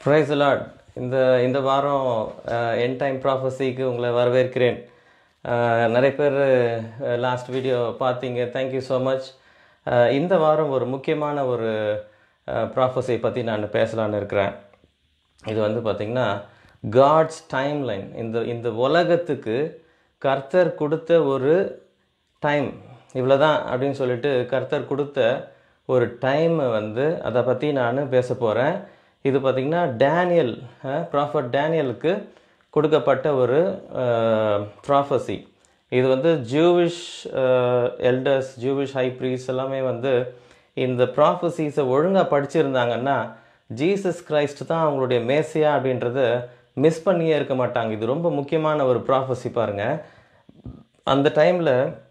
Price Lord இந்த இந்த வாரம் என் டைம் ப்ராஃபஸிக்கு உங்களை வரவேற்கிறேன் அஹ், நிறைய பேர் லாஸ்ட் வீடியோ பார்த்தீங்க தேங்க்யூ ஸோ மச் இந்த வாரம் ஒரு முக்கியமான ஒரு ப்ராஃபஸை பற்றி நான் பேசலான்னு இருக்கிறேன் இது வந்து பார்த்திங்கன்னா காட்ஸ் டைம்லைன் இந்த இந்த உலகத்துக்கு கர்த்தர் கொடுத்த ஒரு டைம் இவ்வளோதான் அப்படின்னு சொல்லிட்டு கர்த்தர் கொடுத்த ஒரு டைமை வந்து அதை பற்றி நான் பேச போகிறேன் இது பார்த்திங்கன்னா டேனியல் ப்ராஃபட் டேனியலுக்கு கொடுக்கப்பட்ட ஒரு ப்ராஃபஸி இது வந்து Jewish elders Jewish high priests எல்லாமே வந்து இந்த ப்ராஃபஸிஸை ஒழுங்காக படிச்சிருந்தாங்கன்னா ஜீசஸ் கிரைஸ்ட் தான் அவங்களுடைய மேசியா அப்படின்றத மிஸ் பண்ணியே இருக்க மாட்டாங்க இது ரொம்ப முக்கியமான ஒரு ப்ராஃபஸி பாருங்கள் அந்த டைமில்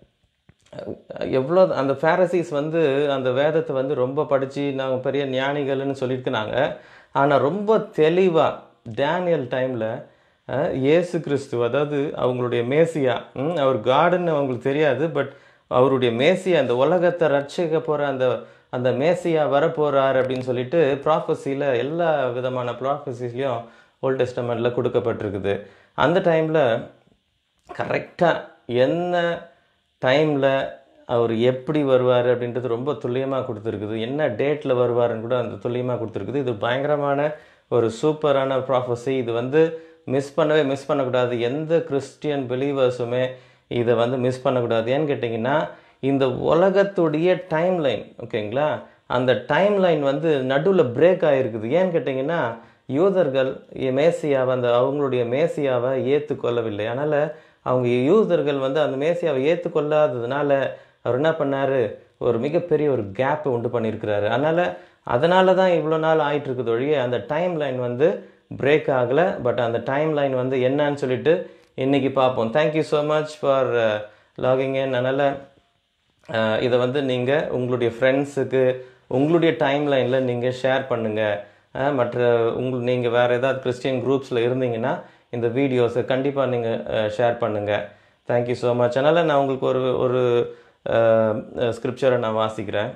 எவ்வளோ அந்த ஃபேரசிஸ் வந்து அந்த வேதத்தை வந்து ரொம்ப படித்து நாங்கள் பெரிய ஞானிகள்னு சொல்லியிருக்கிறாங்க ஆனால் ரொம்ப தெளிவாக டேனியல் டைமில் இயேசு கிறிஸ்து அதாவது அவங்களுடைய மேசியா ம், அவர் காடுன்னு அவங்களுக்கு தெரியாது பட் அவருடைய மேசியா அந்த உலகத்தை ரட்சிக்க போகிற அந்த அந்த மேசியா வரப்போகிறார் அப்படின்னு சொல்லிட்டு ப்ராஃபஸியில் எல்லா விதமான ப்ராஃபஸிஸ்லையும் ஓல்ட் டெஸ்டமெண்ட்டில் கொடுக்கப்பட்டிருக்குது அந்த டைமில் கரெக்டாக என்ன டைமில் அவர் எப்படி வருவார் அப்படின்றது ரொம்ப துல்லியமாக கொடுத்துருக்குது என்ன டேட்டில் வருவாருன்னு கூட அந்த துல்லியமாக கொடுத்துருக்குது இது பயங்கரமான ஒரு சூப்பரான ப்ராஃபஸி இது வந்து மிஸ் பண்ணவே மிஸ் பண்ணக்கூடாது எந்த கிறிஸ்டியன் பிலீவர்ஸுமே இதை வந்து மிஸ் பண்ணக்கூடாது ஏன்னு கேட்டிங்கன்னா இந்த உலகத்துடைய டைம் லைன் ஓகேங்களா அந்த டைம் லைன் வந்து நடுவில் பிரேக் ஆகிருக்குது ஏன்னு கேட்டிங்கன்னா யூதர்கள் மேசியாவை அந்த அவங்களுடைய மேசியாவை ஏற்றுக்கொள்ளவில்லை அதனால் அவங்க யூதர்கள் வந்து அந்த மேசியாவை ஏற்றுக்கொள்ளாததுனால அவர் என்ன பண்ணார் ஒரு மிகப்பெரிய ஒரு கேப்பை உண்டு பண்ணியிருக்கிறாரு அதனால் அதனால தான் இவ்வளோ நாள் ஆயிட்டு இருக்குது ஒழிய அந்த டைம் லைன் வந்து பிரேக் ஆகலை பட் அந்த டைம் லைன் வந்து என்னன்னு சொல்லிட்டு இன்னைக்கு பார்ப்போம் thank you so much for logging in அதனால் அஹ் இதை வந்து நீங்கள் உங்களுடைய ஃப்ரெண்ட்ஸுக்கு உங்களுடைய டைம் லைனில் நீங்கள் ஷேர் பண்ணுங்கள் மற்ற உங்கள் நீங்கள் வேறு ஏதாவது கிறிஸ்டியன் குரூப்ஸில் இருந்தீங்கன்னா இந்த வீடியோஸை கண்டிப்பாக நீங்கள் ஷேர் பண்ணுங்கள் தேங்க்யூ ஸோ மச் அதனால் நான் உங்களுக்கு ஒரு ஒரு ஸ்கிரிப்சரை நான் வாசிக்கிறேன்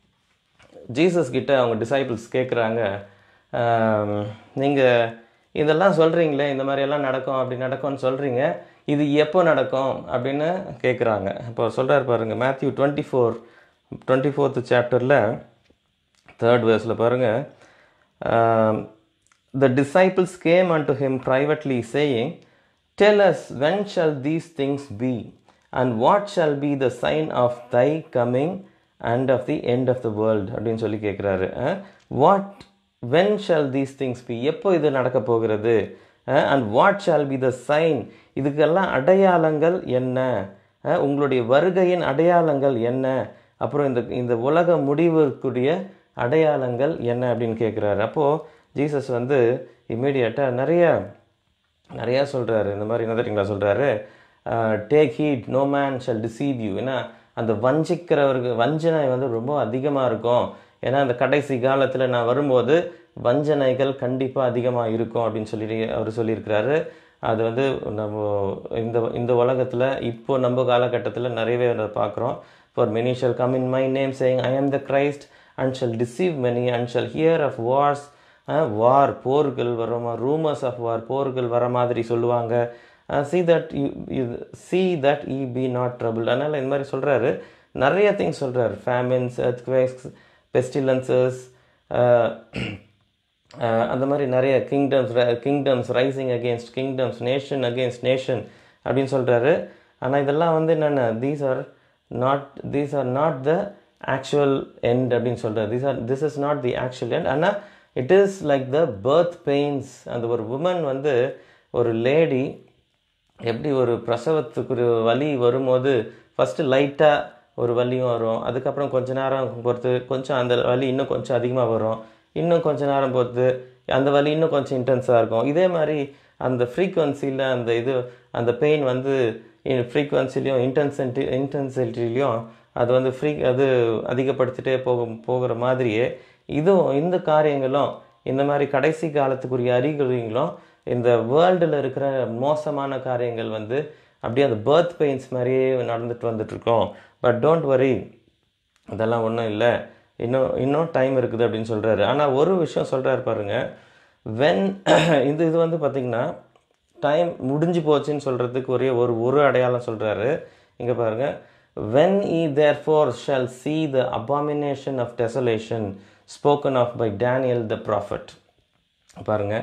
ஜீசஸ் கிட்ட அவங்க டிசைபிள்ஸ் கேட்குறாங்க நீங்கள் இதெல்லாம் சொல்கிறீங்களே இந்த மாதிரியெல்லாம் நடக்கும் அப்படி நடக்கும்னு சொல்கிறீங்க இது எப்போ நடக்கும் அப்படின்னு கேட்குறாங்க இப்போ சொல்கிறார் பாருங்க Matthew twenty four twenty fourth சாப்டரில் தேர்ட் வேர்ஸில் பாருங்கள் the disciples came unto him privately, saying, Tell us, when shall these things be? And what shall be the sign of thy coming and of the end of the world? அப்படின்னு சொல்லி கேட்குறாரு what when shall these things be எப்போ இது நடக்க போகிறது and what shall be the sign இதுக்கெல்லாம் அடையாளங்கள் என்ன அஹ், உங்களுடைய வருகையின் அடையாளங்கள் என்ன அப்புறம் இந்த இந்த உலக முடிவுக்குரிய அடையாளங்கள் என்ன அப்படின்னு கேட்குறாரு அப்போது ஜீசஸ் வந்து இம்மீடியட்டாக நிறைய நிறையா சொல்கிறாரு இந்த மாதிரி என்ன தெரியுங்களா சொல்கிறாரு take heed no man shall deceive you ஏன்னா அந்த வஞ்சிக்கிறவருக்கு வஞ்சனை வந்து ரொம்ப அதிகமாக இருக்கும் ஏன்னா அந்த கடைசி காலத்தில் நான் வரும்போது வஞ்சனைகள் கண்டிப்பாக அதிகமாக இருக்கும் அப்படின்னு சொல்லி அவர் சொல்லியிருக்கிறாரு அது வந்து நம்ம இந்த இந்த உலகத்தில் இப்போ நம்ம காலகட்டத்தில் நிறையவே அதை பார்க்குறோம் for many shall come in my name saying I am the Christ and shall deceive many and shall hear of wars war போர்கள் வர ரூமர்ஸ் ஆஃப் வார் போர்கள் வர மாதிரி சொல்லுவாங்க see that see that ye be not trouble அதனால் இந்த மாதிரி சொல்கிறாரு நிறைய திங்ஸ் சொல்கிறாரு ஃபேமின்ஸ் எர்த்குவேக்ஸ் பெஸ்டிலன்சஸ் அந்த மாதிரி நிறைய kingdoms kingdoms rising against kingdoms nation against nation அப்படின்னு சொல்கிறாரு ஆனால் இதெல்லாம் வந்து என்னென்ன these are not these are not the actual end அப்படின்னு சொல்கிறார் these are this is not the actual end ஆனால் it is like the birth pains அந்த ஒரு உமன் வந்து ஒரு லேடி எப்படி ஒரு பிரசவத்துக்கு ஒரு வலி வரும்போது ஃபஸ்ட்டு லைட்டாக ஒரு வலியும் வரும் அதுக்கப்புறம் கொஞ்ச நேரம் பொறுத்து கொஞ்சம் அந்த வலி இன்னும் கொஞ்சம் அதிகமாக வரும் இன்னும் கொஞ்ச நேரம் பொறுத்து அந்த வலி இன்னும் கொஞ்சம் இன்டென்ஸாக இருக்கும் இதே மாதிரி அந்த ஃப்ரீக்குவன்சியில் அந்த இது அந்த பெயின் வந்து ஃப்ரீக்குவன்சிலையும் இன்டென்சிட்டி இன்டென்சிட்டிலையும் அது வந்து ஃப்ரீ அது அதிகப்படுத்திட்டே போக போகிற மாதிரியே இதுவும் இந்த காரியங்களும் இந்த மாதிரி கடைசி காலத்துக்குரிய அறிகுறிகளும் இந்த வேர்ல்டில் இருக்கிற மோசமான காரியங்கள் வந்து அப்படியே அந்த பர்த் பெயின்ஸ் மாதிரியே நடந்துட்டு வந்துட்டுருக்கோம் பட் டோன்ட் வரி அதெல்லாம் ஒன்றும் இல்லை இன்னும் இன்னும் டைம் இருக்குது அப்படின்னு சொல்கிறாரு ஆனால் ஒரு விஷயம் சொல்கிறாரு பாருங்க வென் இது இது வந்து பார்த்திங்கன்னா டைம் முடிஞ்சு போச்சுன்னு சொல்கிறதுக்கு ஒரே ஒரு ஒரு அடையாளம் சொல்கிறாரு இங்கே பாருங்கள் when ye therefore shall see the abomination of desolation spoken of by Daniel the prophet பாருங்க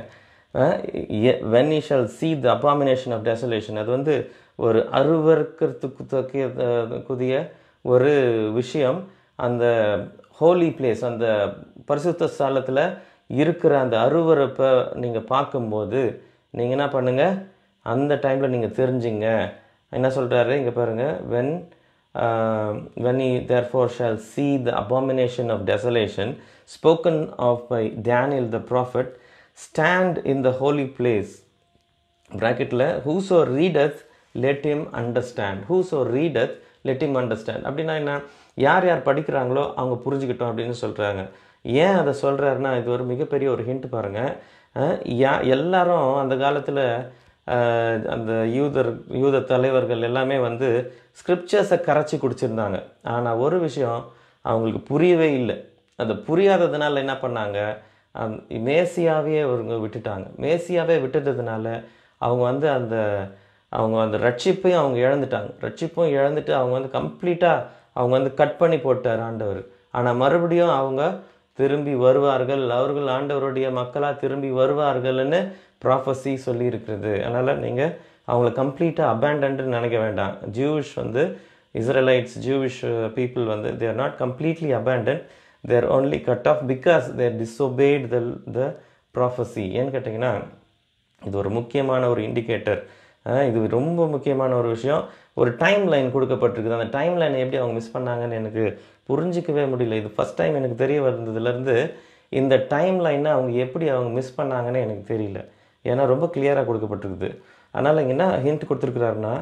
when ye shall see the abomination of desolation அது வந்து ஒரு அருவருக்கிறதுக்கு தக்கிய குதிய ஒரு விஷயம் அந்த ஹோலி பிளேஸ் அந்த பரிசுத்த ஸ்தலத்தில் இருக்கிற அந்த அருவருப்பை நீங்கள் பார்க்கும்போது நீங்கள் என்ன பண்ணுங்கள் அந்த டைமில் நீங்கள் தெரிஞ்சுங்க என்ன சொல்கிறாரு இங்கே பாருங்கள் when when he therefore shall see the abomination of desolation spoken of by Daniel the prophet stand in the holy place ப்ராக்கெட்டில் whoso readeth let him understand whoso readeth let him understand அப்படின்னா என்ன யார் யார் படிக்கிறாங்களோ அவங்க புரிஞ்சுக்கிட்டோம் அப்படின்னு சொல்கிறாங்க ஏன் அதை சொல்கிறாருன்னா இது ஒரு மிகப்பெரிய ஒரு ஹிண்ட் பாருங்கள் யா எல்லாரும் அந்த காலத்தில் அந்த யூதர் யூத தலைவர்கள் எல்லாமே வந்து ஸ்கிரிப்சர்ஸை கரைச்சி குடிச்சிருந்தாங்க ஆனால் ஒரு விஷயம் அவங்களுக்கு புரியவே இல்லை அது புரியாததுனால என்ன பண்ணாங்க அந்த மேசியாவே அவங்க விட்டுட்டாங்க மேசியாவே விட்டுட்டதுனால அவங்க வந்து அந்த அவங்க அந்த ரட்சிப்பையும் அவங்க இழந்துட்டாங்க ரட்சிப்பும் இழந்துட்டு அவங்க வந்து கம்ப்ளீட்டாக அவங்க வந்து கட் பண்ணி போட்டார் ஆண்டவர் ஆனால் மறுபடியும் அவங்க திரும்பி வருவார்கள் அவர்கள் ஆண்டவருடைய மக்களாக திரும்பி வருவார்கள்னு ப்ராஃபஸி சொல்லி இருக்கிறது அதனால் நீங்கள் அவங்கள கம்ப்ளீட்டாக அபேண்டன்ட்னு நினைக்க வேண்டாம் ஜூவிஷ் வந்து இஸ்ரேலைட்ஸ் ஜூவிஷ் பீப்புள் வந்து they're not completely abandon they're only cut off because they're disobeyed the the prophecy ஏன்னு கேட்டிங்கன்னா இது ஒரு முக்கியமான ஒரு இண்டிகேட்டர் இது ரொம்ப முக்கியமான ஒரு விஷயம் ஒரு டைம் லைன் கொடுக்கப்பட்டிருக்குது அந்த டைம் லைனை எப்படி அவங்க மிஸ் பண்ணாங்கன்னு எனக்கு புரிஞ்சிக்கவே முடியல இது ஃபஸ்ட் டைம் எனக்கு தெரிய வந்ததுலேருந்து இந்த டைம் லைனை அவங்க எப்படி அவங்க மிஸ் பண்ணாங்கன்னு எனக்கு தெரியல ஏன்னா ரொம்ப கிளியராக கொடுக்கப்பட்டிருக்குது அதனால் இங்கே என்ன ஹிண்ட் கொடுத்துருக்குறாருன்னா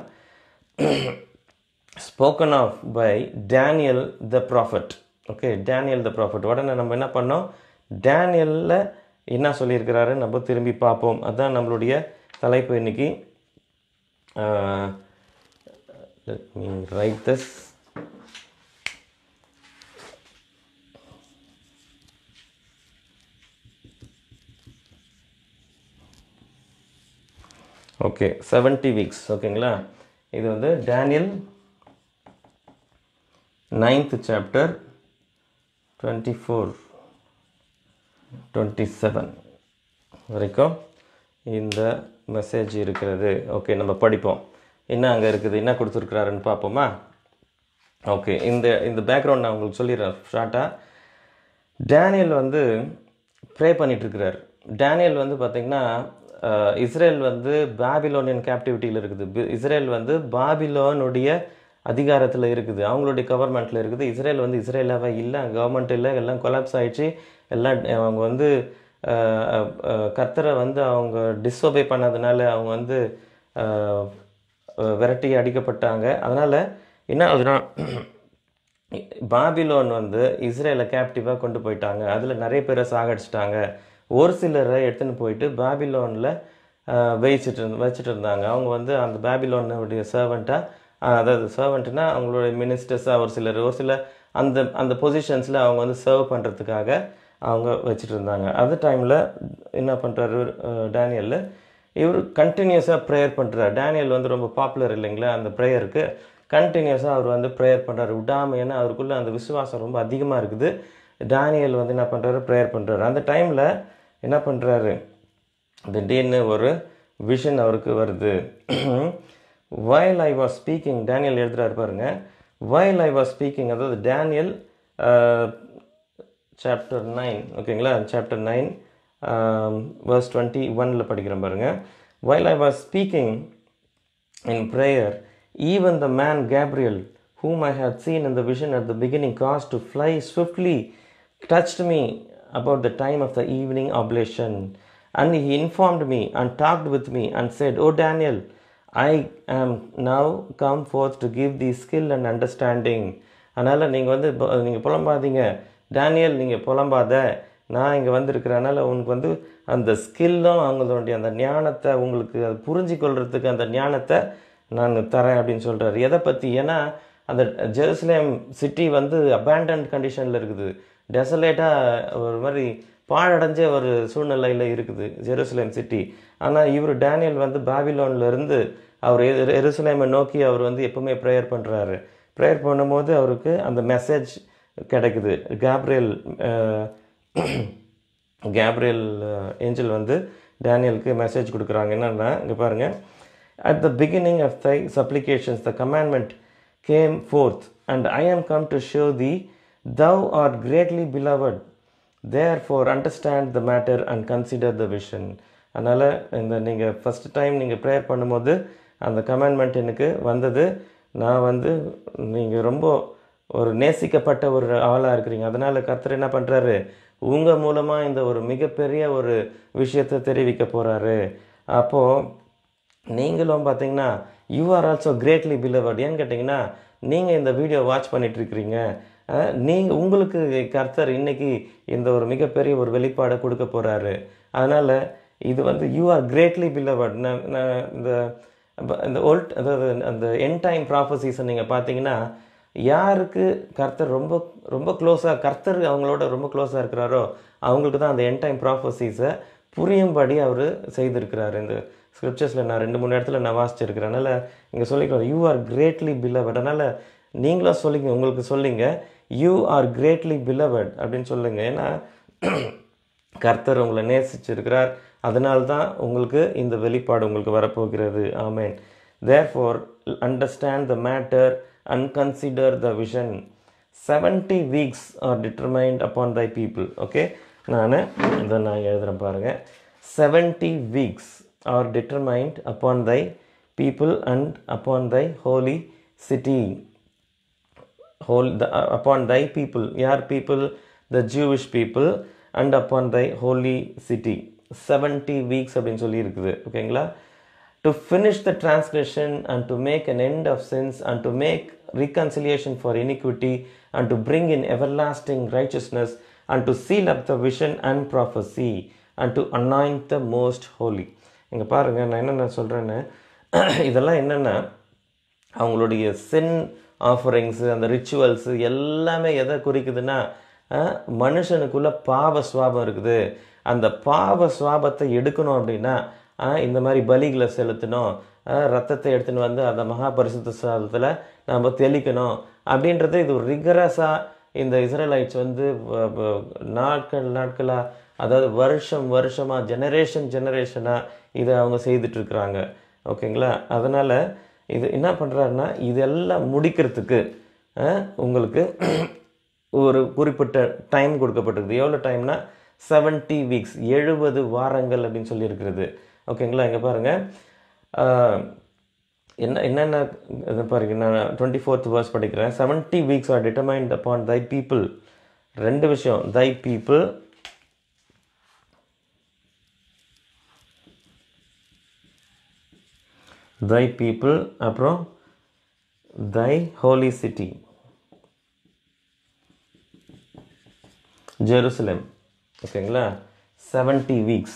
spoken of by Daniel the prophet okay Daniel the prophet உடனே நம்ம என்ன பண்ணோம் டேனியலில் என்ன சொல்லியிருக்கிறாரு நம்ம திரும்பி பார்ப்போம் அதுதான் நம்மளுடைய தலைப்பு இன்னைக்கு let me write this okay seventy weeks ஓகேங்களா இது வந்து Daniel ninth chapter twenty four twenty seven வரைக்கும் இந்த மெசேஜ் இருக்கிறது ஓகே நம்ம படிப்போம் என்ன அங்கே இருக்குது என்ன கொடுத்துருக்குறாருன்னு பார்ப்போமா ஓகே இந்த இந்த பேக்ரவுண்ட் நான் உங்களுக்கு சொல்லிடுறேன் ஷார்ட்டாக டேனியல் வந்து ப்ரே பண்ணிகிட்ருக்கிறார் டேனியல் வந்து பார்த்திங்கன்னா இஸ்ரேல் வந்து பாபிலோனியன் கேப்டிவிட்டியில் இருக்குது இஸ்ரேல் வந்து பாபிலோனுடைய அதிகாரத்தில் இருக்குது அவங்களுடைய கவர்மெண்ட்டில் இருக்குது இஸ்ரேல் வந்து இஸ்ரேலாவே இல்லை கவர்மெண்ட் இல்லை எல்லாம் கொலாப்ஸ் ஆகிடுச்சு எல்லாம் அவங்க வந்து கர்த்தரை வந்து அவங்க டிஸ்ஒபே பண்ணதுனால அவங்க வந்து விரட்டி அடிக்கப்பட்டாங்க அதனால் என்ன ஆகுதுன்னா பாபிலோன் வந்து இஸ்ரேலை கேப்டிவாக கொண்டு போயிட்டாங்க அதில் நிறைய பேரை சாகடிச்சிட்டாங்க ஒரு சிலரை எடுத்துன்னு போயிட்டு பாபிலோனில் வச்சிட்டு வச்சுட்டு இருந்தாங்க அவங்க வந்து அந்த பாபிலோனுடைய சர்வெண்ட்டாக அதாவது சர்வெண்ட்னா அவங்களுடைய மினிஸ்டர்ஸாக ஒரு சிலர் ஒரு சில அந்த அந்த பொசிஷன்ஸில் அவங்க வந்து சர்வ் பண்ணுறதுக்காக அவங்க வச்சுட்டு இருந்தாங்க அந்த டைமில் என்ன பண்ணுறாரு டேனியலில் இவர் கண்டினியூஸாக ப்ரேயர் பண்ணுறாரு டேனியல் வந்து ரொம்ப பாப்புலர் இல்லைங்களா அந்த ப்ரேயருக்கு கண்டினியூஸாக அவர் வந்து ப்ரேயர் பண்ணுறாரு விடாமல் ஏன்னா அவருக்குள்ளே அந்த விசுவாசம் ரொம்ப அதிகமாக இருக்குது டேனியல் வந்து என்ன பண்ணுறாரு ப்ரேயர் பண்ணுறாரு அந்த டைமில் என்ன பண்ணுறாரு திடீர்னு ஒரு விஷன் அவருக்கு வருது வயல் ஐ வாஸ் ஸ்பீக்கிங் டேனியல் எழுதுறாரு பாருங்க வயல் ஐ வாஸ் ஸ்பீக்கிங் அதாவது டேனியல் சாப்டர் நைன் ஓகேங்களா சாப்டர் நைன் வர்ஸ் டுவெண்ட்டி ஒனில் படிக்கிறேன் பாருங்கள் while I was speaking in prayer even the man Gabriel whom I had seen in the vision at the beginning caused to fly swiftly touched me about the time of the evening oblation. And he informed me and talked with me and said, O Daniel, I am now come forth to give thee skill and understanding. அதனால் நீங்கள் வந்து நீங்கள் புலம்பாதீங்க Daniel நீங்கள் புலம்பாத நான் இங்கே வந்திருக்கிறனால உனக்கு வந்து அந்த ஸ்கில்லும் அவங்களுடைய அந்த ஞானத்தை உங்களுக்கு அது புரிஞ்சு கொள்றதுக்கு அந்த ஞானத்தை நான் தரேன் அப்படின்னு சொல்கிறாரு எதை பற்றி ஏன்னா அந்த ஜெருசலேம் சிட்டி வந்து அபேண்டன்ட் கண்டிஷனில் இருக்குது டெசலேட்டாக ஒரு மாதிரி பாழடைஞ்ச ஒரு சூழ்நிலையில் இருக்குது ஜெருசலேம் சிட்டி ஆனால் இவர் டேனியல் வந்து பாபிலோன்ல இருந்து அவர் எரு- எருசலேமை நோக்கி அவர் வந்து எப்பவுமே ப்ரேயர் பண்ணுறாரு ப்ரேயர் பண்ணும்போது அவருக்கு அந்த மெசேஜ் கிடைக்குது கேப்ரியல் கேப்ரியல் ஏஞ்சல் வந்து டேனியலுக்கு மெசேஜ் கொடுக்குறாங்க என்னன்னா இங்கே பாருங்க at the beginning of thy supplications the commandment came forth and I am come to show thee thou art greatly beloved therefore understand the matter and consider the vision அதனால் இந்த நீங்கள் first time நீங்கள் prayer பண்ணும்போது அந்த commandment எனக்கு வந்தது நான் வந்து நீங்கள் ரொம்ப ஒரு நேசிக்கப்பட்ட ஒரு ஆளாக இருக்கிறீங்க அதனால் கர்த்தர் என்ன பண்ணுறாரு உங்கள் மூலமாக இந்த ஒரு மிகப்பெரிய ஒரு விஷயத்தை தெரிவிக்க போகிறாரு அப்போது நீங்களும் பார்த்தீங்கன்னா you are also greatly beloved ஏன்னு கேட்டிங்கன்னா நீங்கள் இந்த வீடியோ வாட்ச் பண்ணிட்டு இருக்கிறீங்க நீங்கள் உங்களுக்கு கர்த்தர் இன்னைக்கு இந்த ஒரு மிகப்பெரிய ஒரு வெளிப்பாடை கொடுக்க போகிறாரு அதனால் இது வந்து யூ ஆர் கிரேட்லி பிலவர்ட் இந்த இந்த ஓல்ட் அதாவது அந்த என் டைம் ப்ராஃபஸிஸை நீங்கள் பார்த்தீங்கன்னா யாருக்கு கர்த்தர் ரொம்ப ரொம்ப க்ளோஸாக கர்த்தர் அவங்களோட ரொம்ப க்ளோஸாக இருக்கிறாரோ அவங்களுக்கு தான் அந்த என் டைம் ப்ராஃபஸிஸை புரியும்படி அவர் செய்திருக்கிறாரு இந்த ஸ்கிரிப்சர்ஸில் நான் ரெண்டு மூணு இடத்துல நான் வாசிச்சிருக்கிறேன் அதனால் இங்கே சொல்லிக்கிறோம் யூ ஆர் கிரேட்லி பிலவட் அதனால் நீங்களும் சொல்லிங்க உங்களுக்கு சொல்லிங்க யூ ஆர் கிரேட்லி பிலவட் அப்படின்னு சொல்லுங்க ஏன்னா கர்த்தர் உங்களை நேசிச்சிருக்கிறார் அதனால தான் உங்களுக்கு இந்த வெளிப்பாடு உங்களுக்கு வரப்போகிறது ஆமேன் therefore understand the matter and consider the vision seventy weeks are determined upon thy people okay நான் இதை நான் எழுதுகிறேன் பாருங்கள் seventy weeks are determined upon thy people and upon thy holy city whole the, uh, upon thy people your people the jewish people and upon thy holy city 70 weeks அப்படின்னு சொல்லி இருக்குது ஓகேங்களா to finish the transgression and to make an end of sins and to make reconciliation for iniquity and to bring in everlasting righteousness and to seal up the vision and prophecy and to anoint the most holy இங்க பாருங்க நான் என்னென்ன சொல்றேன்னு இதெல்லாம் என்னென்னா அவங்களுடைய சென் ஆஃபரிங்ஸு அந்த rituals எல்லாமே எதை குறிக்குதுன்னா அஹ், மனுஷனுக்குள்ள பாவ சுவாபம் இருக்குது அந்த பாவ சுவாபத்தை எடுக்கணும் அப்படின்னா அஹ், இந்த மாதிரி பலிகளை செலுத்தணும் அஹ், ரத்தத்தை எடுத்துன்னு வந்து அந்த மகா பரிசுத்த ஸ்தலத்தில் நம்ம தெளிக்கணும் அப்படின்றது இது ஒரு ரிகரஸாக இந்த இஸ்ரேலைட்ஸ் வந்து வ- வ- நாட்கள் நாட்களாக அதாவது வருஷம் வருஷமாக ஜெனரேஷன் ஜெனரேஷனாக இதை அவங்க செய்துட்டு இருக்கிறாங்க ஓகேங்களா அதனால் இது என்ன பண்ணுறாருன்னா இதெல்லாம் முடிக்கிறதுக்கு அஹ், உங்களுக்கு ஒரு குறிப்பிட்ட டைம் கொடுக்கப்பட்டிருக்குது எவ்வளோ டைம்னா 70 வீக்ஸ் எழுபது வாரங்கள் அப்படின்னு சொல்லி இருக்கிறது ஓகேங்களா இங்கே பாருங்கள் என்ன என்னென்ன இது பாருங்க நான் டுவெண்ட்டி ஃபோர்த் வேர்ஸ் படிக்கிறேன் 70 weeks are determined upon thy people ரெண்டு விஷயம் தை பீப்புள் தை பீப்புள் அப்புறம் தை ஹோலி சிட்டி ஜெருசலேம் ஓகேங்களா 70 weeks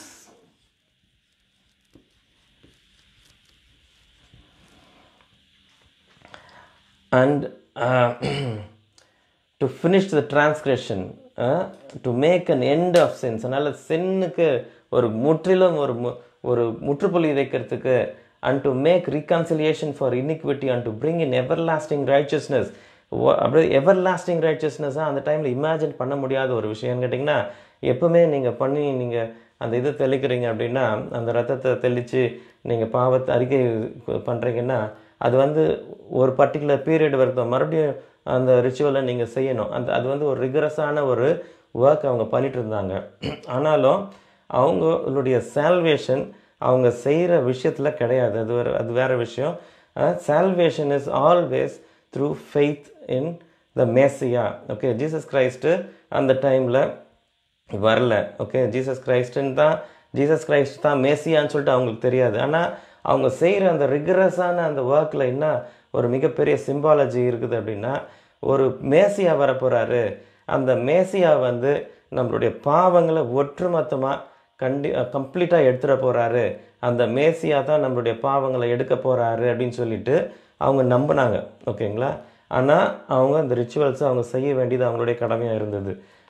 and uh, to finish the transgression uh, to make an end of sins அதனால் சின்னுக்கு ஒரு முற்றிலும் ஒரு மு- ஒரு முற்றுப்புள்ளி வைக்கிறதுக்கு and to make reconciliation for iniquity and to bring in everlasting righteousness வ- அப்படியே எவர்லாஸ்டிங் ரைச்சஸ்னஸாக அந்த டைமில் இமேஜின் பண்ண முடியாத ஒரு விஷயம்னு கேட்டிங்கன்னா எப்பவுமே நீங்கள் பண்ணி நீங்கள் அந்த இது தெளிக்கிறீங்க அப்படின்னா அந்த ரத்தத்தை தெளித்து நீங்கள் பாவத்தை அறிக்கை பண்ணுறீங்கன்னா அது வந்து ஒரு பர்டிகுலர் பீரியட் வரைக்கும் மறுபடியும் அந்த ரிச்சுவலை நீங்கள் செய்யணும் அந்த அது வந்து ஒரு ரிகரஸான ஒரு ஒர்க் அவங்க பண்ணிட்டு இருந்தாங்க ஆனாலும் அவங்களுடைய சால்வேஷன் அவங்க செய்கிற விஷயத்தில் கிடையாது அது வேறு அது வேறு விஷயம் salvation is always through faith in the Messiah okay Jesus Christ அந்த டைமில் வரல ஓகே ஜீசஸ் கிரைஸ்டுன்னு தான் ஜீசஸ் கிரைஸ்ட் தான் மேசியான்னு சொல்லிட்டு அவங்களுக்கு தெரியாது ஆனால் அவங்க செய்கிற அந்த ரிகரஸான அந்த ஒர்க்கில் என்ன ஒரு மிகப்பெரிய சிம்பாலஜி இருக்குது அப்படின்னா ஒரு மேசியா வர போகிறாரு அந்த மேசியா வந்து நம்மளுடைய பாவங்களை ஒட்டுமொத்தமாக கண்டி கம்ப்ளீட்டாக எடுத்துட போகிறாரு அந்த மேசியா தான் நம்மளுடைய பாவங்களை எடுக்க போகிறாரு அப்படின்னு சொல்லிட்டு அவங்க நம்பினாங்க ஓகேங்களா ஆனால் அவங்க அந்த ரிச்சுவல்ஸை அவங்க செய்ய வேண்டியது அவங்களுடைய கடமையாக இருந்தது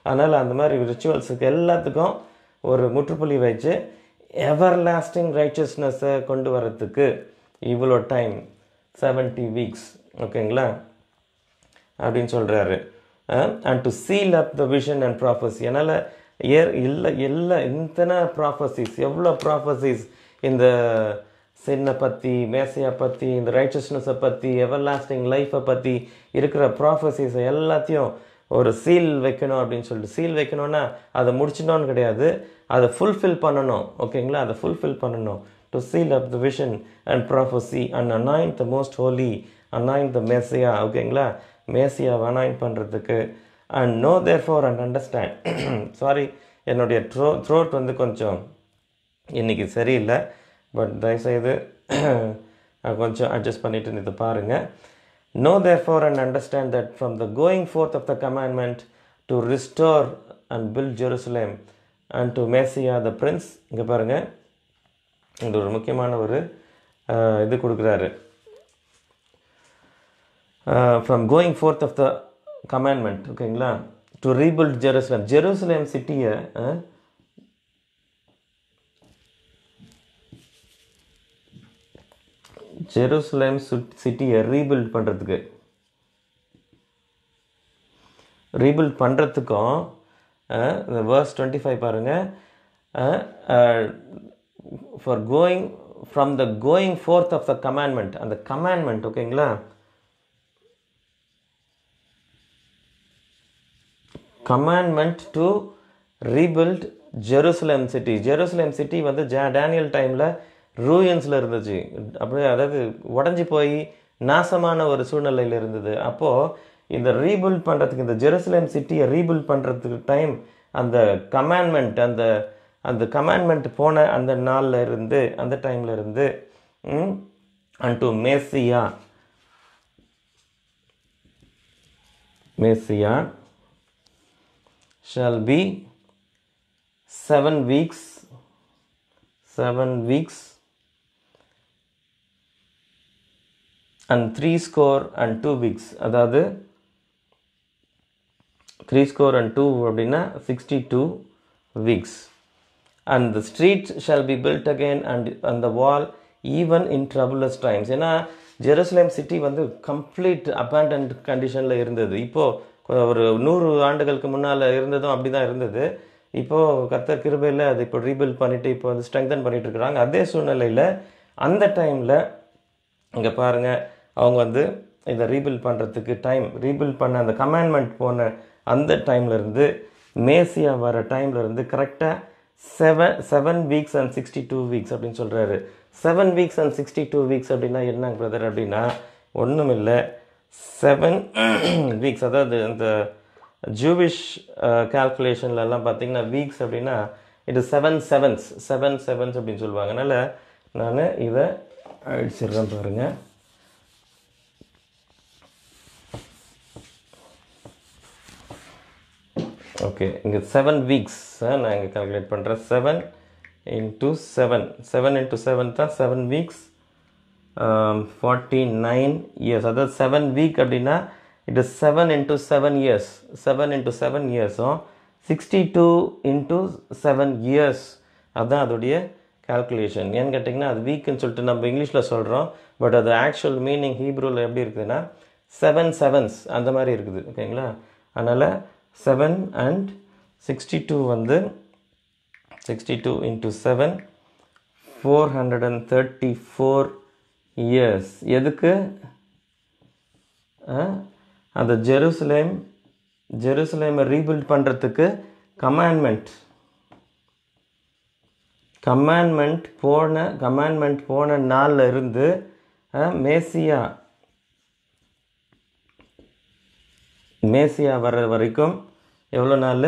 அதனால் அந்த மாதிரி ரிச்சுவல்ஸுக்கு எல்லாத்துக்கும் ஒரு முற்றுப்புள்ளி வச்சு எவர் லாஸ்டிங் ரைச்சஸ்னஸை கொண்டு வரத்துக்கு இவ்வளோ டைம் செவன்ட்டி வீக்ஸ் ஓகேங்களா அப்படின்னு சொல்கிறாரு and to seal up the vision and prophecy என்னால் ஏர் இல்லை எல்லா இத்தனை ப்ராஃபஸிஸ் எவ்வளோ ப்ராஃபஸிஸ் இந்த சின்னை பற்றி மேசையை பற்றி இந்த ரைச்சஸ்னஸை பற்றி எவர் லாஸ்டிங் லைஃப்பை பற்றி இருக்கிற ப்ராஃபஸிஸை எல்லாத்தையும் ஒரு சீல் வைக்கணும் அப்படின்னு சொல்லிட்டு சீல் வைக்கணும்னா அதை முடிச்சிடணும்னு கிடையாது அதை ஃபுல்ஃபில் பண்ணணும் ஓகேங்களா அதை ஃபுல்ஃபில் பண்ணணும் to seal up the vision and prophecy and anoint the most holy anoint the Messiah ஓகேங்களா மேசியாவை அனாயின் பண்ணுறதுக்கு and know therefore and understand sorry என்னுடைய த்ரோ த்ரோட் வந்து கொஞ்சம் இன்றைக்கி சரியில்லை பட் தயவுசெய்து கொஞ்சம் அட்ஜஸ்ட் பண்ணிவிட்டு இதை பாருங்கள் know therefore and understand that from the going forth of the commandment to restore and build Jerusalem and to Messiah the prince இங்கே பாருங்கள் இது ஒரு முக்கியமான ஒரு இது கொடுக்குறாரு from going forth of the commandment ஓகேங்களா டு ரீபில்ட் ஜெருசலேம் ஜெருசலேம் சிட்டியை ஜெருசலேம் சிட்டியை ரீபில்ட் பண்ணுறதுக்கு ரீபில்ட் பண்ணுறதுக்கும் இந்த வேர்ஸ் டுவெண்ட்டி ஃபைவ் பாருங்கள் for going from the going forth of the commandment அந்த கமாண்ட்மெண்ட் ஓகேங்களா commandment to rebuild Jerusalem city Jerusalem city வந்து ஜா டேனியல் டைமில் ரூயன்ஸில் இருந்துச்சு அப்படியே அதாவது உடஞ்சி போய் நாசமான ஒரு சூழ்நிலையில் இருந்தது அப்போது இந்த ரீபில்ட் பண்ணுறதுக்கு இந்த ஜெருசலேம் சிட்டியை ரீபில்ட் பண்ணுறதுக்கு டைம் அந்த கமாண்ட்மெண்ட் அந்த அந்த கமாண்ட்மெண்ட் போன அந்த நாளில் இருந்து அந்த டைமில் இருந்து and to Messiah Messiah shall be seven weeks seven weeks and three score and two weeks அதாவது த்ரீ ஸ்கோர் அண்ட் டூ அப்படின்னா sixty two weeks and the street shall be built again and அந்த wall even in troublous times ஏன்னா Jerusalem city வந்து complete abandoned கண்டிஷனில் இருந்தது இப்போது ஒரு நூறு ஆண்டுகளுக்கு முன்னால் இருந்ததும் அப்படி தான் இருந்தது இப்போது கர்த்தர் கிருபையில் அது இப்போ ரீபில்ட் பண்ணிவிட்டு இப்போ வந்து ஸ்ட்ரெங்தன் பண்ணிகிட்டு இருக்கிறாங்க அதே சூழ்நிலையில் அந்த டைமில் இங்கே பாருங்கள் அவங்க வந்து இதை ரீபில்ட் பண்ணுறதுக்கு டைம் ரீபில்ட் பண்ண அந்த கமாண்ட்மெண்ட் போன அந்த டைம்லேருந்து மேசியா வர டைம்லேருந்து கரெக்டாக seven seven weeks and sixty two weeks அப்படின்னு சொல்கிறாரு seven weeks and sixty two weeks அப்படின்னா என்ன பிரதர் அப்படின்னா ஒன்றும் இல்லை செவன் வீக்ஸ் அதாவது அந்த ஜூவிஷ் கால்குலேஷன்லலாம் பார்த்தீங்கன்னா வீக்ஸ் அப்படின்னா இது செவன் செவன்ஸ் செவன் செவன்ஸ் அப்படின்னு சொல்லுவாங்க அதனால் நான் இதை அழிச்சிடுறேன் பாருங்கள் ஓகே இங்கே செவன் வீக்ஸ் நான் இங்கே கால்குலேட் பண்ணுறேன் seven into seven seven into seven தான் seven weeks forty nine years அதாவது செவன் வீக் அப்படின்னா it is seven into seven years seven into seven இயர்ஸும் sixty two into seven years அதுதான் அதோடைய கால்குலேஷன் ஏன்னு கேட்டிங்கன்னா அது வீக்குன்னு சொல்லிட்டு நம்ம இங்கிலீஷில் சொல்கிறோம் பட் அது ஆக்சுவல் மீனிங் ஹீப்ரூவில் எப்படி இருக்குதுன்னா செவன் செவன்ஸ் அந்த மாதிரி இருக்குது ஓகேங்களா அதனால் செவன் அண்ட் சிக்ஸ்டி டூ வந்து sixty two into seven four hundred and thirty four years எதுக்கு அந்த ஜெருசலேம் ஜெருசலேமை ரீபில்ட் பண்ணுறதுக்கு கமாண்ட்மெண்ட் கமாண்ட்மெண்ட் போன கமாண்ட்மெண்ட் போன நாளில் இருந்து மேசியா மேசியா வர்ற வரைக்கும் எவ்வளோ நாள்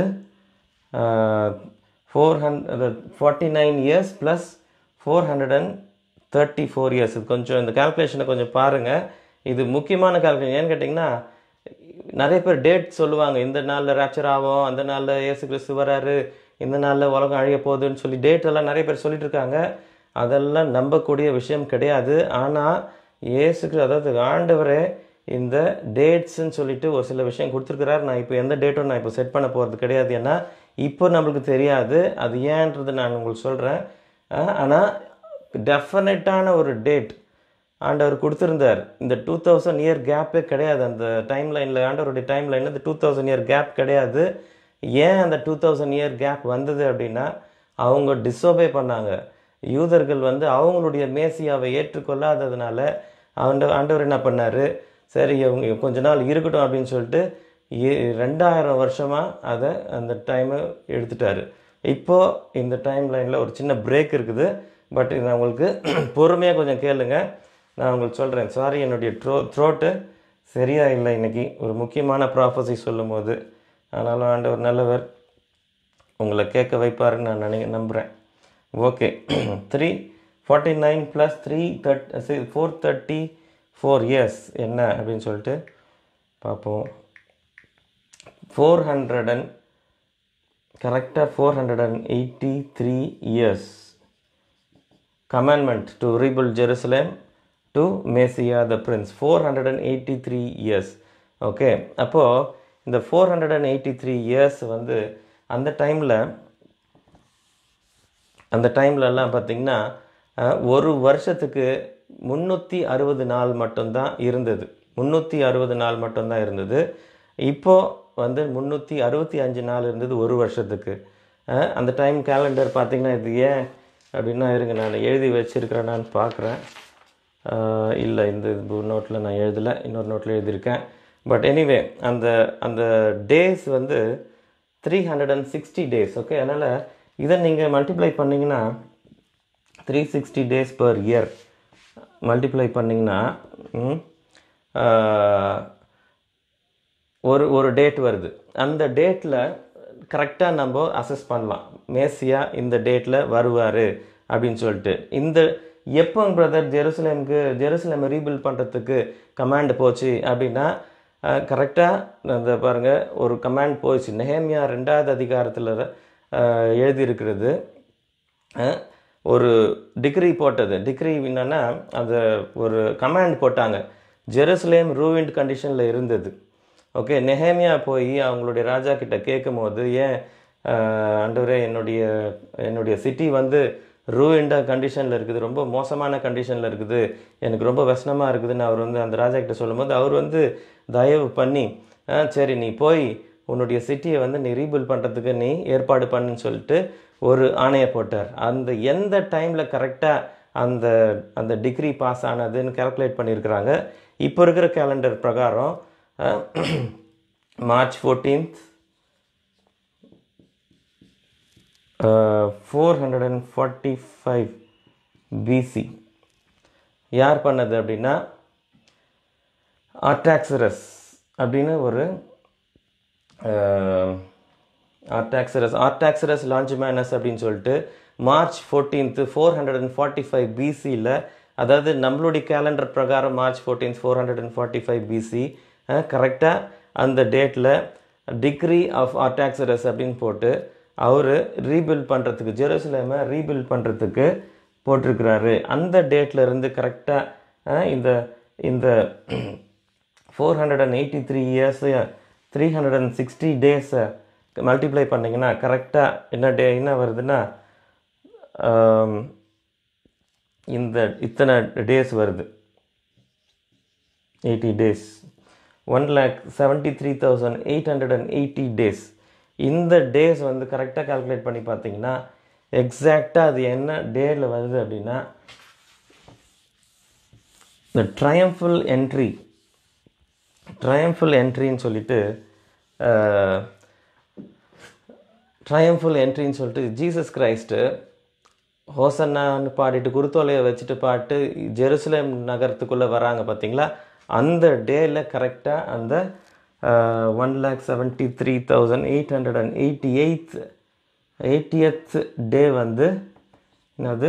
four hundred forty nine years plus four hundred and thirty four years இது கொஞ்சம் இந்த கால்குலேஷனை கொஞ்சம் பாருங்கள் இது முக்கியமான கால்குலேஷன் ஏன்னு கேட்டிங்கன்னா நிறைய பேர் டேட் சொல்லுவாங்க இந்த நாளில் ரேப்சர் ஆகும் அந்த நாளில் ஏசு கிறிஸ்து வராரு இந்த நாளில் உலகம் அழிய போகுதுன்னு சொல்லி டேட் எல்லாம் நிறைய பேர் சொல்லிட்டு இருக்காங்க அதெல்லாம் நம்பக்கூடிய விஷயம் கிடையாது ஆனால் ஏசுக்கு அதாவது ஆண்டவரே இந்த டேட்ஸ்ன்னு சொல்லிட்டு ஒரு சில விஷயம் கொடுத்துருக்கிறார் நான் இப்போ எந்த டேட்டும் நான் இப்போ செட் பண்ண போகிறது கிடையாது ஏன்னா இப்போ நம்மளுக்கு தெரியாது அது ஏன்றது நான் உங்களுக்கு சொல்கிறேன் ஆனால் டெஃபினட்டான ஒரு டேட் ஆண்டவர் கொடுத்துருந்தார் இந்த டூ தௌசண்ட் இயர் கேப்பே கிடையாது அந்த டைம் லைனில் ஆண்டவருடைய டைம் லைனில் இந்த டூ தௌசண்ட் இயர் கேப் கிடையாது ஏன் அந்த டூ தௌசண்ட் இயர் கேப் வந்தது அப்படின்னா அவங்க டிஸோபே பண்ணாங்க யூதர்கள் வந்து அவங்களுடைய மேசியாவை ஏற்றுக்கொள்ளாததுனால ஆண்ட ஆண்டவர் என்ன பண்ணார் சரி அவங்க கொஞ்ச நாள் இருக்கட்டும் அப்படின்னு சொல்லிட்டு இ- ரெண்டாயிரம் வருஷமாக அதை அந்த டைமை எடுத்துட்டாரு இப்போது இந்த டைம் லைனில் ஒரு சின்ன பிரேக் இருக்குது பட் நான் உங்களுக்கு பொறுமையாக கொஞ்சம் கேளுங்க நான் உங்களுக்கு சொல்கிறேன் சாரி என்னுடைய ட்ரோ த்ரோட்டு சரியா இல்லை இன்னைக்கு ஒரு முக்கியமான ப்ராஃபஸி சொல்லும் போது ஆனாலும் ஆண்டவர் நல்லவர் உங்களை கேட்க வைப்பாருன்னு நான் நினை நம்புகிறேன் okay three forty nine plus three that four thirty four years என்ன அப்படின்னு சொல்லிட்டு பார்ப்போம் ஃபோர் ஹண்ட்ரட் அண்ட் கரெக்டாக four hundred and eighty three years commandment to rebuild Jerusalem to Messiah the Prince 483 years okay அப்போது இந்த four hundred and eighty three years வந்து அந்த டைமில் அந்த டைம்லலாம் பார்த்திங்கன்னா அஹ், ஒரு வருஷத்துக்கு முந்நூற்றி அறுபது நாள் மட்டும்தான் இருந்தது முந்நூற்றி அறுபது நாள் மட்டும்தான் இருந்தது இப்போது வந்து முந்நூற்றி அறுபத்தி அஞ்சு நாள் இருந்தது ஒரு வருஷத்துக்கு அஹ், அந்த டைம் கேலண்டர் பார்த்திங்கன்னா இது ஏன் அப்படின்னா இருங்க நான் எழுதி வச்சிருக்கிறேனான்னு பார்க்குறேன் இல்லை இந்த நோட்டில் நான் எழுதலை இன்னொரு நோட்டில் எழுதியிருக்கேன் பட் எனிவே அந்த அந்த டேஸ் வந்து three hundred and sixty days okay அதனால் இதை நீங்கள் மல்டிப்ளை பண்ணிங்கன்னா three sixty days per year multiply பண்ணிங்கன்னா ம், ஆஹ், ஒரு ஒரு டேட் வருது அந்த டேட்டில் கரெக்டாக நம்ம அசஸ் பண்ணலாம் மேசியா இந்த டேட்டில் வருவார் அப்படின்னு சொல்லிட்டு இந்த எப்போ பிரதர் ஜெருசலேமுக்கு ஜெருசலேம் ரீபில்ட் பண்ணுறதுக்கு கமாண்ட் போச்சு அப்படின்னா கரெக்டாக அந்த பாருங்கள் ஒரு கமாண்ட் போச்சு நெஹேமியா ரெண்டாவது அதிகாரத்தில் எழுதியிருக்கிறது அஹ், ஒரு டிகிரி போட்டது டிகிரி என்னன்னா அந்த ஒரு கமாண்ட் போட்டாங்க ஜெருசலேம் ரூவிண்ட் கண்டிஷனில் இருந்தது ஓகே நெஹேமியா போய் அவங்களுடைய ராஜா கிட்ட கேட்கும் போது ஏன் அஹ், ஆண்டவரே என்னுடைய என்னுடைய சிட்டி வந்து ரூவிண்டாக கண்டிஷனில் இருக்குது ரொம்ப மோசமான கண்டிஷனில் இருக்குது எனக்கு ரொம்ப வசனமாக இருக்குதுன்னு அவர் வந்து அந்த ராஜா கிட்ட சொல்லும்போது அவர் வந்து தயவு பண்ணி "ஆ, சரி நீ போய் உன்னுடைய சிட்டியை வந்து நீ ரீபில்ட் பண்ணுறதுக்கு நீ ஏற்பாடு பண்ணுன்னு சொல்லிட்டு ஒரு ஆணையை போட்டார் அந்த எந்த டைமில் கரெக்டாக அந்த அந்த டிகிரி பாஸ் ஆனதுன்னு கால்குலேட் பண்ணியிருக்கிறாங்க இப்போ இருக்கிற கேலண்டர் பிரகாரம் March fourteenth four hundred and forty five BC யார் பண்ணது அப்படின்னா ஆர்டாக்சரஸ் அப்படின்னு ஒரு ஆர்டாக்சரஸ் ஆர்டாக்சரஸ் லாஞ்சுமேனஸ் அப்படின்னு சொல்லிட்டு March fourteenth four hundred and forty five பிசியில் அதாவது நம்மளுடைய கேலண்டர் பிரகாரம் March fourteenth four hundred and forty five BC கரெக்டாக அந்த டேட்டில் டிகிரி ஆஃப் ஆர்டாக்சரஸ் அப்படின்னு போட்டு அவர் ரீபில்ட் பண்ணுறதுக்கு ஜெருசலேமை ரீபில்ட் பண்ணுறதுக்கு போட்டிருக்கிறாரு அந்த டேட்ல இருந்து கரெக்டாக இந்த இந்த four hundred and eighty three years three hundred and sixty டேஸை மல்டிப்ளை பண்ணிங்கன்னா கரெக்டாக என்ன டே என்ன வருதுன்னா ஆம், இந்த இத்தனை டேஸ் வருது eighty days one lakh seventy three thousand eight hundred and eighty days இந்த டேஸ் வந்து கரெக்டாக கால்குலேட் பண்ணி பார்த்தீங்கன்னா எக்ஸாக்டாக அது என்ன டேயில் வருது அப்படின்னா இந்த ட்ரையம்ஃபுல் என்ட்ரி ட்ரையம்ஃபுல் என்ட்ரின்னு சொல்லிட்டு ட்ரையம்ஃபுல் என்ட்ரின்னு சொல்லிட்டு ஜீசஸ் கிரைஸ்ட்டு ஹோசன்னான்னு பாடிட்டு குருத்தோலையை வச்சுட்டு பாட்டு ஜெருசலேம் நகரத்துக்குள்ளே வராங்க பார்த்தீங்களா அந்த டேயில் கரெக்டாக அந்த one lakh seventy three thousand eight hundred and eighty eighth eightieth day வந்து என்னது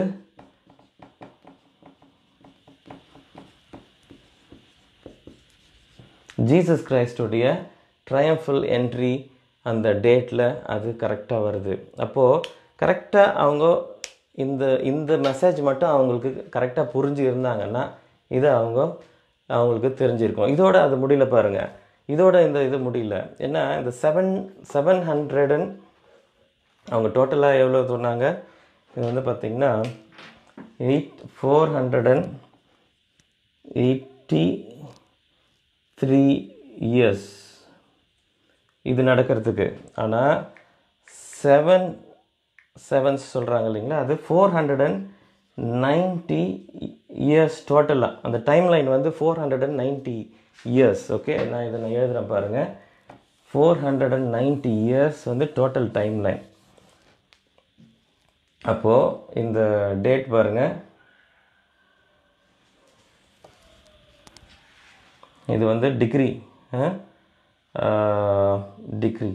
ஜீசஸ் கிரைஸ்டுடைய ட்ரையம்ஃபுல் என்ட்ரி அந்த டேட்டில் அது கரெக்டாக வருது அப்போது கரெக்டாக அவங்க இந்த இந்த மெசேஜ் மட்டும் அவங்களுக்கு கரெக்டாக புரிஞ்சு இருந்தாங்கன்னா இதை அவங்க அவங்களுக்கு தெரிஞ்சிருக்கும் இதோட அது முடியல பாருங்க இதோட இந்த இது முடியல ஏன்னா இந்த செவன் செவன் ஹண்ட்ரட் அண்ட் அவங்க டோட்டலாக எவ்வளோ சொன்னாங்க இது வந்து பார்த்திங்கன்னா eight four hundred and eighty three years இது நடக்கிறதுக்கு ஆனால் செவன் செவன்ஸ் சொல்கிறாங்க இல்லைங்களா அது four hundred and ninety years டோட்டலாக அந்த டைம் லைன் வந்து four hundred and ninety years okay நான் இதை நான் எழுதுகிறேன் பாருங்கள் four hundred and ninety years வந்து டோட்டல் டைம் லைன் அப்போது இந்த டேட் பாருங்கள் இது வந்து degree degree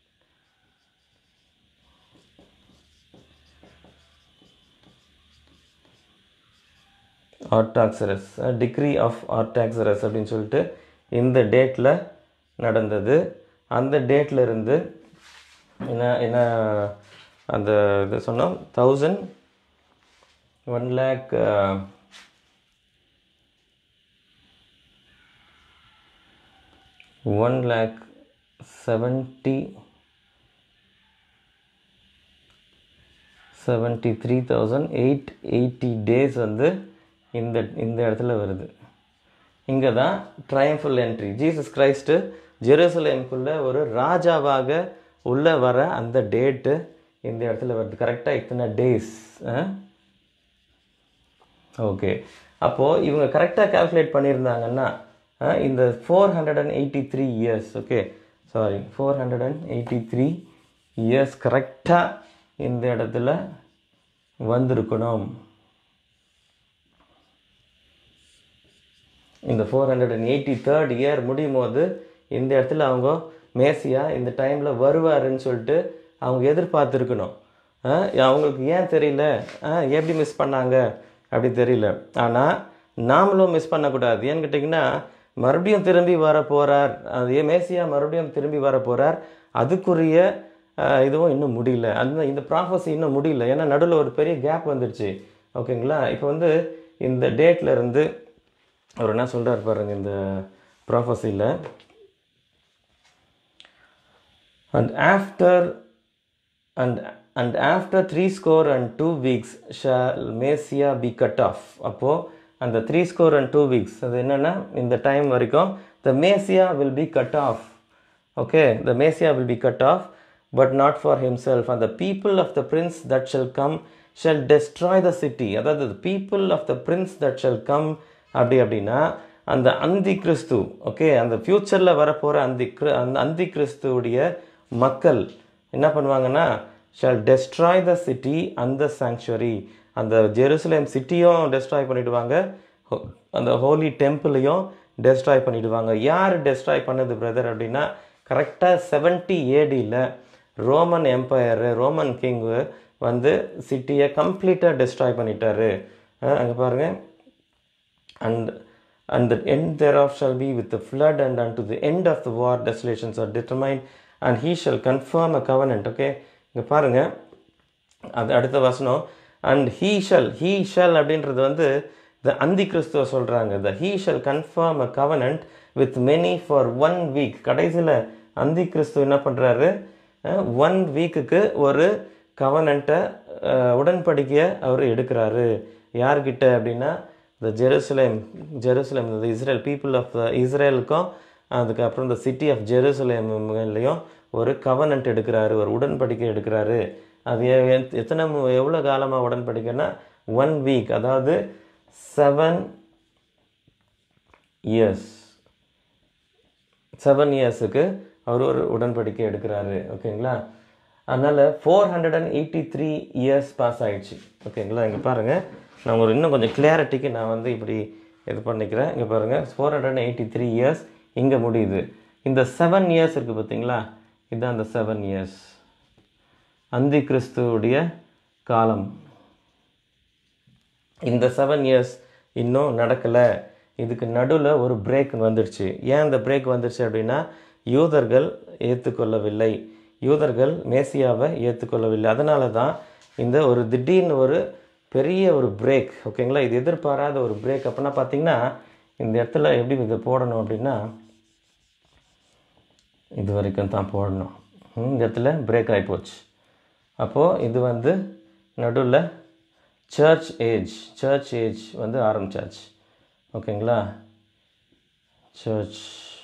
Artaxerxes degree of Artaxerxes அப்படின்னு சொல்லிட்டு இந்த டேட்டில் நடந்தது அந்த டேட்டில் இருந்து என்ன என்ன அந்த இது சொன்னோம் thousand one lakh one lakh seventy seventy three thousand eight eighty days வந்து இந்த இந்த இடத்துல வருது இங்கே தான் ட்ரையம்ஃபுல் என்ட்ரி ஜீசஸ் கிரைஸ்ட்டு ஜெருசலேமுக்குள்ளே ஒரு ராஜாவாக உள்ளே வர அந்த டேட்டு இந்த இடத்துல வருது கரெக்டாக இத்தனை டேஸ் ஓகே அப்போது இவங்க கரெக்டாக கால்குலேட் பண்ணியிருந்தாங்கன்னா அஹ், இந்த four hundred and eighty three years okay sorry four hundred and eighty three years கரெக்டாக இந்த இடத்துல வந்திருக்கணும் இந்த four hundred and eighty third year முடியும் போது இந்த இடத்துல அவங்க மேசியா இந்த டைமில் வருவாருன்னு சொல்லிட்டு அவங்க எதிர்பார்த்துருக்கணும் அஹ் அவங்களுக்கு ஏன் தெரியல அஹ் எப்படி மிஸ் பண்ணாங்க அப்படி தெரியல ஆனால் நாமளும் மிஸ் பண்ணக்கூடாது ஏன்னு கேட்டிங்கன்னா மறுபடியும் திரும்பி வர போகிறார் அது ஏன் மேசியா மறுபடியும் திரும்பி வர போகிறார் அதுக்குரிய அஹ், இதுவும் இன்னும் முடியல அந்த இந்த ப்ராஃபஸி இன்னும் முடியல ஏன்னா நடுவில் ஒரு பெரிய கேப் வந்துடுச்சு ஓகேங்களா இப்போ வந்து இந்த டேட்ல இருந்து அவர் என்ன சொல்கிறார் பாருங்க இந்த ப்ராஃபஸியில் and after and and after three score and two weeks shall Messiah be cut off அப்போது அந்த three score and two weeks அது என்னென்னா இந்த டைம் வரைக்கும் the Messiah will be cut off okay the Messiah will be cut off but not for himself அந்த people of the prince that shall come shall destroy the city அதாவது people of the prince that shall come அப்படி அப்படின்னா அந்த அந்தி கிறிஸ்து okay அந்த ஃப்யூச்சரில் வரப்போகிற அந்தி கிரு அந்த அந்தி கிறிஸ்துவுடைய மக்கள் என்ன பண்ணுவாங்கன்னா ஷால் டெஸ்ட்ராய் த சிட்டி அந்த சாங்சுவரி அந்த ஜெருசலேம் சிட்டியும் டெஸ்ட்ராய் பண்ணிடுவாங்க ஹோ- அந்த ஹோலி டெம்பிளையும் டெஸ்ட்ராய் பண்ணிடுவாங்க யார் டெஸ்ட்ராய் பண்ணது பிரதர் அப்படின்னா கரெக்டாக செவன்ட்டி ஏடியில் ரோமன் எம்பையர் ரோமன் கிங்கு வந்து சிட்டியை கம்ப்ளீட்டாக டெஸ்ட்ராய் பண்ணிட்டாரு அங்கே பாருங்கள் and and the end thereof shall be with the flood and unto the end of the war desolations are determined and he shall confirm a covenant okay இங்க பாருங்க அது அடுத்த வசனம் and he shall he shall அப்படின்றது வந்து the அந்தி கிறிஸ்துவ சொல்கிறாங்க the he shall confirm a covenant with many for one week கடைசியில் அந்தி கிறிஸ்து என்ன பண்ணுறாரு ஒன் வீக்குக்கு ஒரு கவனண்ட்டை உடன்படிக்கையை அவர் எடுக்கிறாரு யார்கிட்ட அப்படின்னா த ஜெருசலேம் ஜெருசலேம் இந்த இஸ்ரேல் பீப்புள் ஆஃப் த இஸ்ரேலுக்கும் அதுக்கப்புறம் இந்த சிட்டி ஆஃப் ஜெருசலேம்லையும் ஒரு கவனன்ட் எடுக்கிறாரு ஒரு உடன்படிக்கை எடுக்கிறாரு அது எ- எத்- எத்தனை மு- எவ்வளோ காலமாக உடன்படிக்கைன்னா ஒன் வீக் அதாவது செவன் இயர்ஸ் செவன் இயர்ஸுக்கு அவர் ஒரு உடன்படிக்கை எடுக்கிறாரு ஓகேங்களா அதனால் four hundred and eighty three years pass ஆயிடுச்சு ஓகேங்களா இங்கே பாருங்கள் நான் ஒரு இன்னும் கொஞ்சம் கிளியாரிட்டிக்கு நான் வந்து இப்படி இது பண்ணிக்கிறேன் இங்கே பாருங்கள் four hundred and eighty three years இங்கே முடியுது இந்த செவன் இயர்ஸ் இருக்குது பார்த்தீங்களா இதுதான் அந்த செவன் இயர்ஸ் அந்தி கிறிஸ்துவுடைய காலம் இந்த செவன் இயர்ஸ் இன்னும் நடக்கலை இதுக்கு நடுவில் ஒரு பிரேக் வந்துடுச்சு ஏன் இந்த பிரேக் வந்துடுச்சு அப்படின்னா யூதர்கள் ஏற்றுக்கொள்ளவில்லை யூதர்கள் மேசியாவை ஏற்றுக்கொள்ளவில்லை அதனால தான் இந்த ஒரு திடீர்னு ஒரு பெரிய ஒரு பிரேக் ஓகேங்களா இது எதிர்பாராத ஒரு பிரேக் அப்படின்னா பார்த்தீங்கன்னா இந்த இடத்துல எப்படி இதை போடணும் அப்படின்னா இது வரைக்கும் தான் போடணும் ம், இந்த இடத்துல பிரேக் ஆகி போச்சு அப்போது இது வந்து நடுவில் சர்ச் ஏஜ் சர்ச் ஏஜ் வந்து ஆரம்பிச்சாச்சு ஓகேங்களா சர்ச்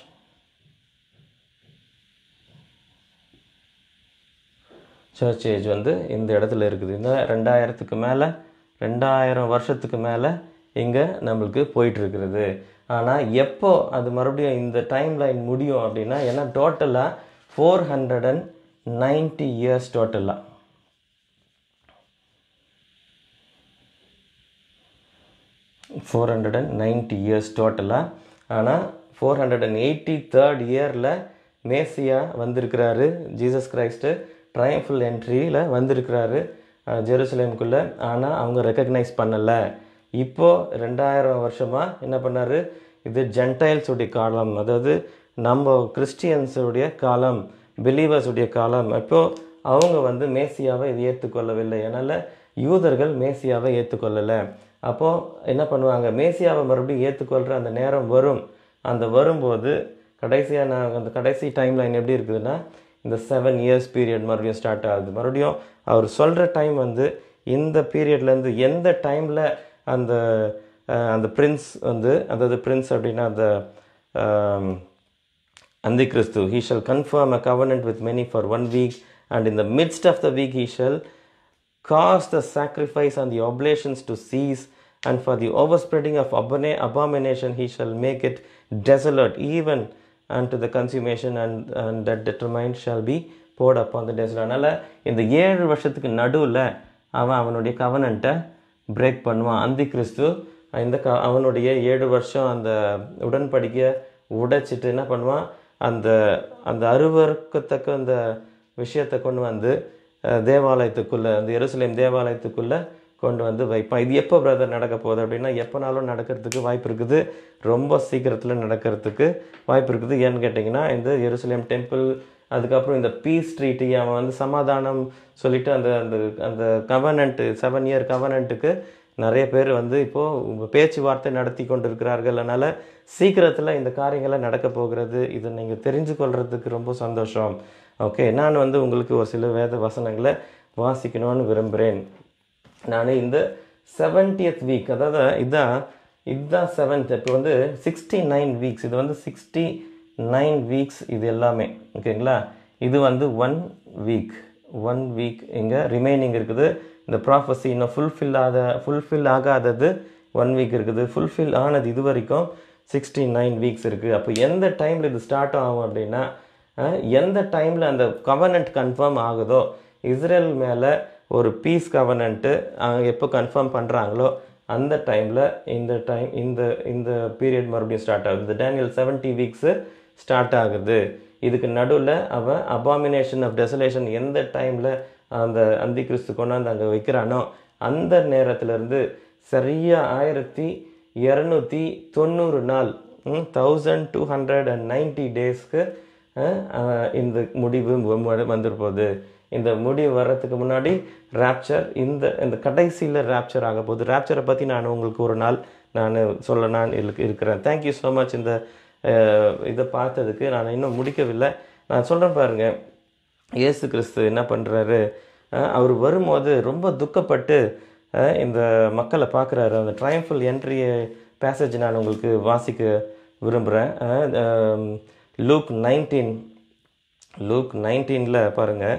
சர்ச் ஏஜ் வந்து இந்த இடத்துல இருக்குது இந்த ரெண்டாயிரத்துக்கு மேலே ரெண்டாயிரம் வருஷத்துக்கு மேலே இங்கே நம்மளுக்கு போயிட்டுருக்கிறது ஆனால் எப்போ அது மறுபடியும் இந்த டைம் லைன் முடியும் அப்படின்னா ஏன்னா டோட்டலாக four hundred and ninety years டோட்டலாக four hundred and ninety years டோட்டலாக ஆனால் four hundred and eighty third இயரில் மேசியா வந்திருக்கிறாரு ஜீசஸ் கிரைஸ்ட்டு ட்ரையம்ஃபுல் என்ட்ரியில் வந்திருக்கிறாரு ஜெருசலேமுக்குள்ளே ஆனால் அவங்க ரெக்கக்னைஸ் பண்ணலை இப்போது ரெண்டாயிரம் வருஷமாக என்ன பண்ணார் இது ஜென்டைல்ஸுடைய காலம் அதாவது நம்ம கிறிஸ்டியன்ஸுடைய காலம் பிலீவர்ஸுடைய காலம் இப்போது அவங்க வந்து மேசியாவை இது ஏற்றுக்கொள்ளவில்லை அதனால் யூதர்கள் மேசியாவை ஏற்றுக்கொள்ளலை அப்போது என்ன பண்ணுவாங்க மேசியாவை மறுபடியும் ஏற்றுக்கொள்கிற அந்த நேரம் வரும் அந்த வரும்போது கடைசியாக நான் அந்த கடைசி டைம் லைன் எப்படி இருக்குதுன்னா இந்த செவன் இயர்ஸ் பீரியட் மறுபடியும் ஸ்டார்ட் ஆகுது மறுபடியும் அவர் சொல்கிற டைம் வந்து இந்த பீரியட்லேருந்து எந்த டைமில் அந்த அஹ், அந்த பிரின்ஸ் வந்து அதாவது பிரின்ஸ் அப்படின்னா அந்த ஆம், Antichrist, he shall confirm a covenant with many for one week, and in the midst of the week he shall cause the sacrifice and the oblations to cease, and for the overspreading of abona- abomination he shall make it desolate, even unto the consummation, and, and that determined shall be poured upon the desolate. அதனால் இந்த ஏழு வருஷத்துக்கு நடுவில் அவன் அவனுடைய கவனண்ட்டை break பண்ணுவான் அந்தி கிறிஸ்து இந்த க அவனுடைய ஏழு வருஷம் அந்த உடன்படிக்கையை உடைச்சிட்டு என்ன பண்ணுவான் அந்த அந்த அருவருக்கத்தக்க அந்த விஷயத்தை கொண்டு வந்து அஹ், தேவாலயத்துக்குள்ளே அந்த எருசலேம் தேவாலயத்துக்குள்ளே கொண்டு வந்து வைப்பான் இது எப்போ பிரதர் நடக்க போகுது அப்படின்னா எப்போனாலும் நடக்கிறதுக்கு வாய்ப்பு இருக்குது ரொம்ப சீக்கிரத்தில் நடக்கிறதுக்கு வாய்ப்பு இருக்குது ஏன்னு கேட்டிங்கன்னா இந்த எருசலேம் டெம்பிள் அதுக்கப்புறம் இந்த பீஸ் ட்ரீட்டி அவன் வந்து சமாதானம் சொல்லிட்டு அந்த அந்த அந்த கவர்னண்ட்டு செவன் இயர் கவர்னண்ட்டுக்கு நிறைய பேர் வந்து இப்போது பேச்சுவார்த்தை நடத்தி கொண்டிருக்கிறார்கள் அதனால் சீக்கிரத்தில் இந்த காரியங்கள்லாம் நடக்க போகிறது இதை நீங்கள் தெரிஞ்சு கொள்றதுக்கு ரொம்ப சந்தோஷம் ஓகே நான் வந்து உங்களுக்கு ஒரு சில வேத வசனங்களை வாசிக்கணும்னு விரும்புகிறேன் நான் இந்த செவன்டியத் வீக் அதாவது இதான் இதுதான் செவன்த் இப்போ வந்து சிக்ஸ்டி நைன் வீக்ஸ் இது வந்து சிக்ஸ்டி நைன் வீக்ஸ் இது எல்லாமே ஓகேங்களா இது வந்து ஒன் வீக் ஒன் வீக் இங்கே ரிமைனிங் இருக்குது இந்த ப்ராஃபஸி இன்னும் ஃபுல்ஃபில் ஆகாத ஃபுல்ஃபில் ஆகாதது ஒன் வீக் இருக்குது ஃபுல்ஃபில் ஆனது இது வரைக்கும் சிக்ஸ்டி நைன் வீக்ஸ் இருக்குது அப்போ எந்த டைமில் இது ஸ்டார்ட் ஆகும் அப்படின்னா அஹ், எந்த டைமில் அந்த கவர்னண்ட் கன்ஃபார்ம் ஆகுதோ இஸ்ரேல் மேலே ஒரு பீஸ் கவர்னண்ட்டு எப்போ கன்ஃபார்ம் பண்ணுறாங்களோ அந்த டைமில் இந்த டைம் இந்த இந்த பீரியட் மறுபடியும் ஸ்டார்ட் ஆகுது இந்த டேனியல் செவன்ட்டி வீக்ஸு ஸ்டார்ட் ஆகுது இதுக்கு நடுவில் அவன் அபாமினேஷன் ஆஃப் டெசலேஷன் எந்த டைமில் அந்த அந்தி கிறிஸ்து கொண்டாந்து அங்கே வைக்கிறானோ அந்த நேரத்துலேருந்து சரியாக ஆயிரத்தி இரநூத்தி தொண்ணூறு நாள் thousand two hundred and ninety டேஸ்க்கு இந்த முடிவு வ- வந்துரு போகுது இந்த முடிவு வர்றதுக்கு முன்னாடி ராப்சர் இந்த இந்த கடைசியில் ராப்சர் ஆக போகுது ராப்சரை பற்றி நான் உங்களுக்கு ஒரு நாள் நான் சொல்ல நான் இருக்கு- இருக்கிறேன் தேங்க்யூ ஸோ மச் இந்த அஹ், இதை பார்த்ததுக்கு நான் இன்னும் முடிக்கவில்லை நான் சொல்கிறேன் பாருங்க இயேசு கிறிஸ்து என்ன பண்ணுறாரு அவர் வரும்போது ரொம்ப துக்கப்பட்டு அஹ், இந்த மக்களை பார்க்குறாரு அந்த ட்ரையம்ஃபுல் என்ட்ரி பேசேஜ் நான் உங்களுக்கு வாசிக்க விரும்புகிறேன் லூக் நைன்டீன் லூக் நைன்டீனில் பாருங்கள்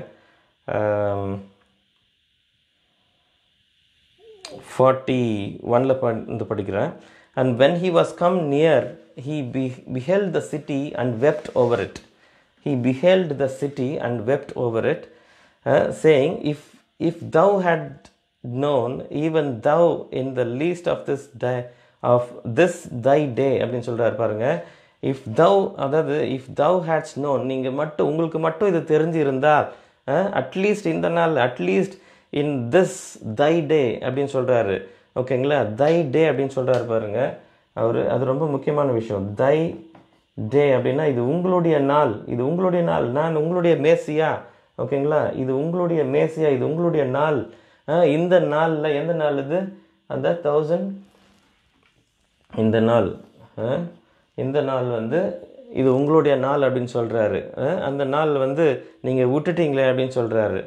ஃபார்ட்டி ஒனில் வந்து படிக்கிறேன் and when he was come near he be beheld the city and wept over it he beheld the city and wept over it, uh, saying, If if thou had known, even thou in the least of this day of this thy day அப்படின்னு சொல்றாரு பாருங்க if thou அதாவது if thou hadst known நீங்க மட்டும் உங்களுக்கு மட்டும் இது தெரிஞ்சிருந்தால் at least இந்த நாள் அட்லீஸ்ட் இன் திஸ் தை டே அப்படின்னு சொல்றாரு ஓகேங்களா தை டே அப்படின்னு சொல்றாரு பாருங்க அவர் அது ரொம்ப முக்கியமான விஷயம் தை டே அப்படின்னா இது உங்களுடைய நாள் இது உங்களுடைய நாள் நான் உங்களுடைய மேசியா ஓகேங்களா இது உங்களுடைய மேசியா இது உங்களுடைய நாள் அஹ் இந்த நாளில் எந்த நாள் இது அந்த தௌசண்ட் இந்த நாள் அஹ், இந்த நாள் வந்து இது உங்களுடைய நாள் அப்படின்னு சொல்கிறாரு அந்த நாள் வந்து நீங்கள் விட்டுட்டீங்களே அப்படின்னு சொல்கிறாரு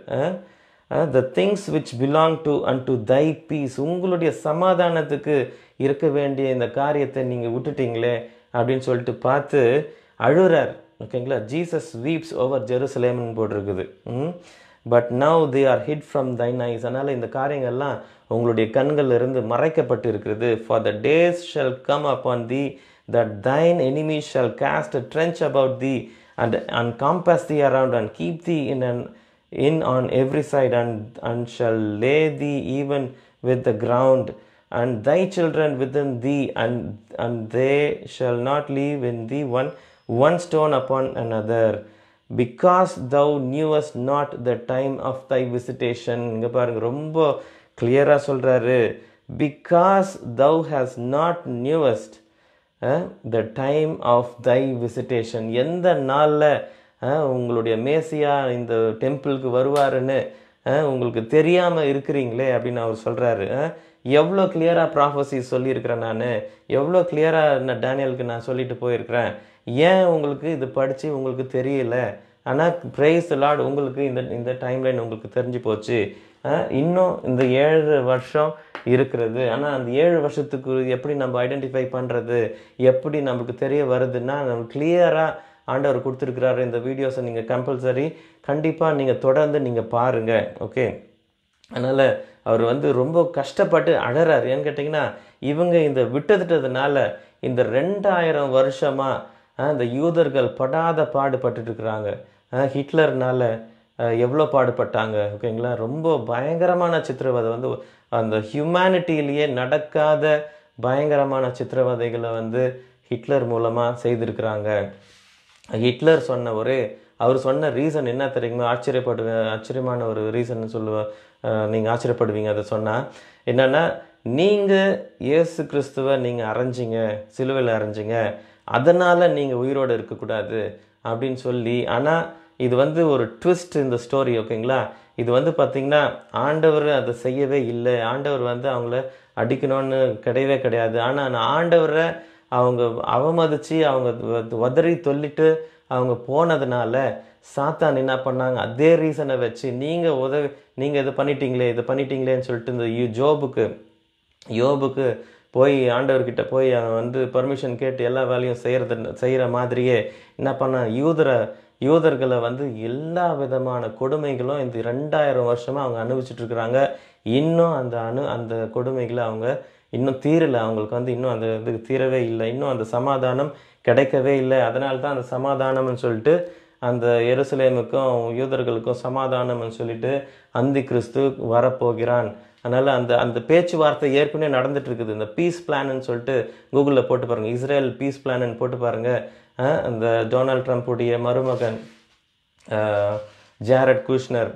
the things which belong to and to thy peace உங்களுடைய சமாதானத்துக்கு இருக்க வேண்டிய இந்த காரியத்தை நீங்கள் விட்டுட்டீங்களே அப்படின்னு சொல்லிட்டு பார்த்து அழுறார் ஓகேங்களா ஜீசஸ் வீப்ஸ் ஓவர் ஜெருசலேம்னு போட்டிருக்குது but now they are hid from thine eyes அதனால் இந்த காரியங்கள்லாம் உங்களுடைய கண்கள் இருந்து மறைக்கப்பட்டு இருக்கிறது for the days shall come upon thee that thine enemies shall cast a trench about thee and, and compass thee around and keep thee in an in on every side and, and shall lay thee even with the ground and thy children within thee and, and they shall not leave in thee one, one stone upon another because thou knewest not the time of thy visitation இங்க பாருங்க ரொம்ப கிளியராக சொல்றாரு because thou hast not knewest the time of thy visitation எந்த நாளில் உங்களுடைய மேசியா இந்த டெம்பிளுக்கு வருவாருன்னு அஹ், உங்களுக்கு தெரியாமல் இருக்கிறீங்களே அப்படின்னு அவர் சொல்கிறாரு எவ்வளோ கிளியராக ப்ராஃபஸி சொல்லியிருக்கிறேன் நான் எவ்வளோ கிளியராக நான் டேனியலுக்கு நான் சொல்லிட்டு போயிருக்கிறேன் ஏன் உங்களுக்கு இது படித்து உங்களுக்கு தெரியல ஆனால் ப்ரைஸ் லார்ட் உங்களுக்கு இந்த இந்த டைம்லைன் உங்களுக்கு தெரிஞ்சு போச்சு அஹ், இன்னும் இந்த ஏழு வருஷம் இருக்கிறது ஆனால் அந்த ஏழு வருஷத்துக்கு எப்படி நம்ம ஐடென்டிஃபை பண்ணுறது எப்படி நமக்கு தெரிய வருதுன்னா நம்ம கிளியராக ஆண்டவர் கொடுத்துருக்கிறாரு இந்த வீடியோஸை நீங்கள் கம்பல்சரி கண்டிப்பாக நீங்கள் தொடர்ந்து நீங்கள் பாருங்கள் ஓகே அதனால் அவர் வந்து ரொம்ப கஷ்டப்பட்டு அழறாரு ஏன்னு கேட்டிங்கன்னா இவங்க இந்த விட்டுட்டதுனால இந்த ரெண்டாயிரம் வருஷமாக இந்த யூதர்கள் படாத பாடுபட்டுட்டு இருக்கிறாங்க அஹ் ஹிட்லர்னால அஹ் எவ்வளோ பாடுபட்டாங்க ஓகேங்களா ரொம்ப பயங்கரமான சித்திரவதை வந்து அந்த ஹியூமனிட்டியிலேயே நடக்காத பயங்கரமான சித்திரவதைகளை வந்து ஹிட்லர் மூலமாக செய்திருக்கிறாங்க ஹிட்லர் சொன்ன ஒரு அவர் சொன்ன ரீசன் என்ன தெரியுமா ஆச்சரியப்படுவேன் ஆச்சரியமான ஒரு ரீசன் சொல்லுவ நீங்கள் ஆச்சரியப்படுவீங்க அதை சொன்னால் என்னென்னா நீங்கள் இயேசு கிறிஸ்துவை நீங்கள் அரைஞ்சிங்க சிலுவையில் அரைஞ்சிங்க அதனால் நீங்கள் உயிரோடு இருக்கக்கூடாது அப்படின்னு சொல்லி ஆனால் இது வந்து ஒரு ட்விஸ்ட் இந்த ஸ்டோரி ஓகேங்களா இது வந்து பார்த்திங்கன்னா ஆண்டவர் அதை செய்யவே இல்லை ஆண்டவர் வந்து அவங்கள அடிக்கணும்னு கிடையவே கிடையாது ஆனால் நான் ஆண்டவரை அவங்க அவமதித்து அவங்க வ- உதறி சொல்லிட்டு அவங்க போனதுனால சாத்தான் என்ன பண்ணாங்க அதே ரீசனை வச்சு நீங்கள் உதவி நீங்கள் இது பண்ணிட்டீங்களே இது பண்ணிட்டீங்களேன்னு சொல்லிட்டு இந்த யு- ஜோபுக்கு யோபுக்கு போய் ஆண்டவர்கிட்ட போய் அவன் வந்து பர்மிஷன் கேட்டு எல்லா வேலையும் செய்கிறது செய்கிற மாதிரியே என்ன பண்ண யூதரை யூதர்களை வந்து எல்லா விதமான கொடுமைகளும் இந்த ரெண்டாயிரம் வருஷமாக அவங்க அனுபவிச்சுட்டு இருக்கிறாங்க இன்னும் அந்த அணு அந்த கொடுமைகளை அவங்க இன்னும் தீரல அவங்களுக்கு வந்து இன்னும் அந்த இது தீரவே இல்லை இன்னும் அந்த சமாதானம் கிடைக்கவே இல்லை அதனால தான் அந்த சமாதானம்னு சொல்லிட்டு அந்த எருசலேமுக்கும் யூதர்களுக்கும் சமாதானம்னு சொல்லிட்டு அந்தி கிறிஸ்து வரப்போகிறான் அதனால் அந்த அந்த பேச்சுவார்த்தை ஏற்கனவே நடந்துட்டு இருக்குது இந்த பீஸ் பிளான்னு சொல்லிட்டு கூகுளில் போட்டு பாருங்கள் இஸ்ரேல் பீஸ் பிளான்னு போட்டு பாருங்கள் அந்த டொனால்ட் ட்ரம்ப்புடைய மருமகன் அஹ், ஜாரட் குஷ்னர்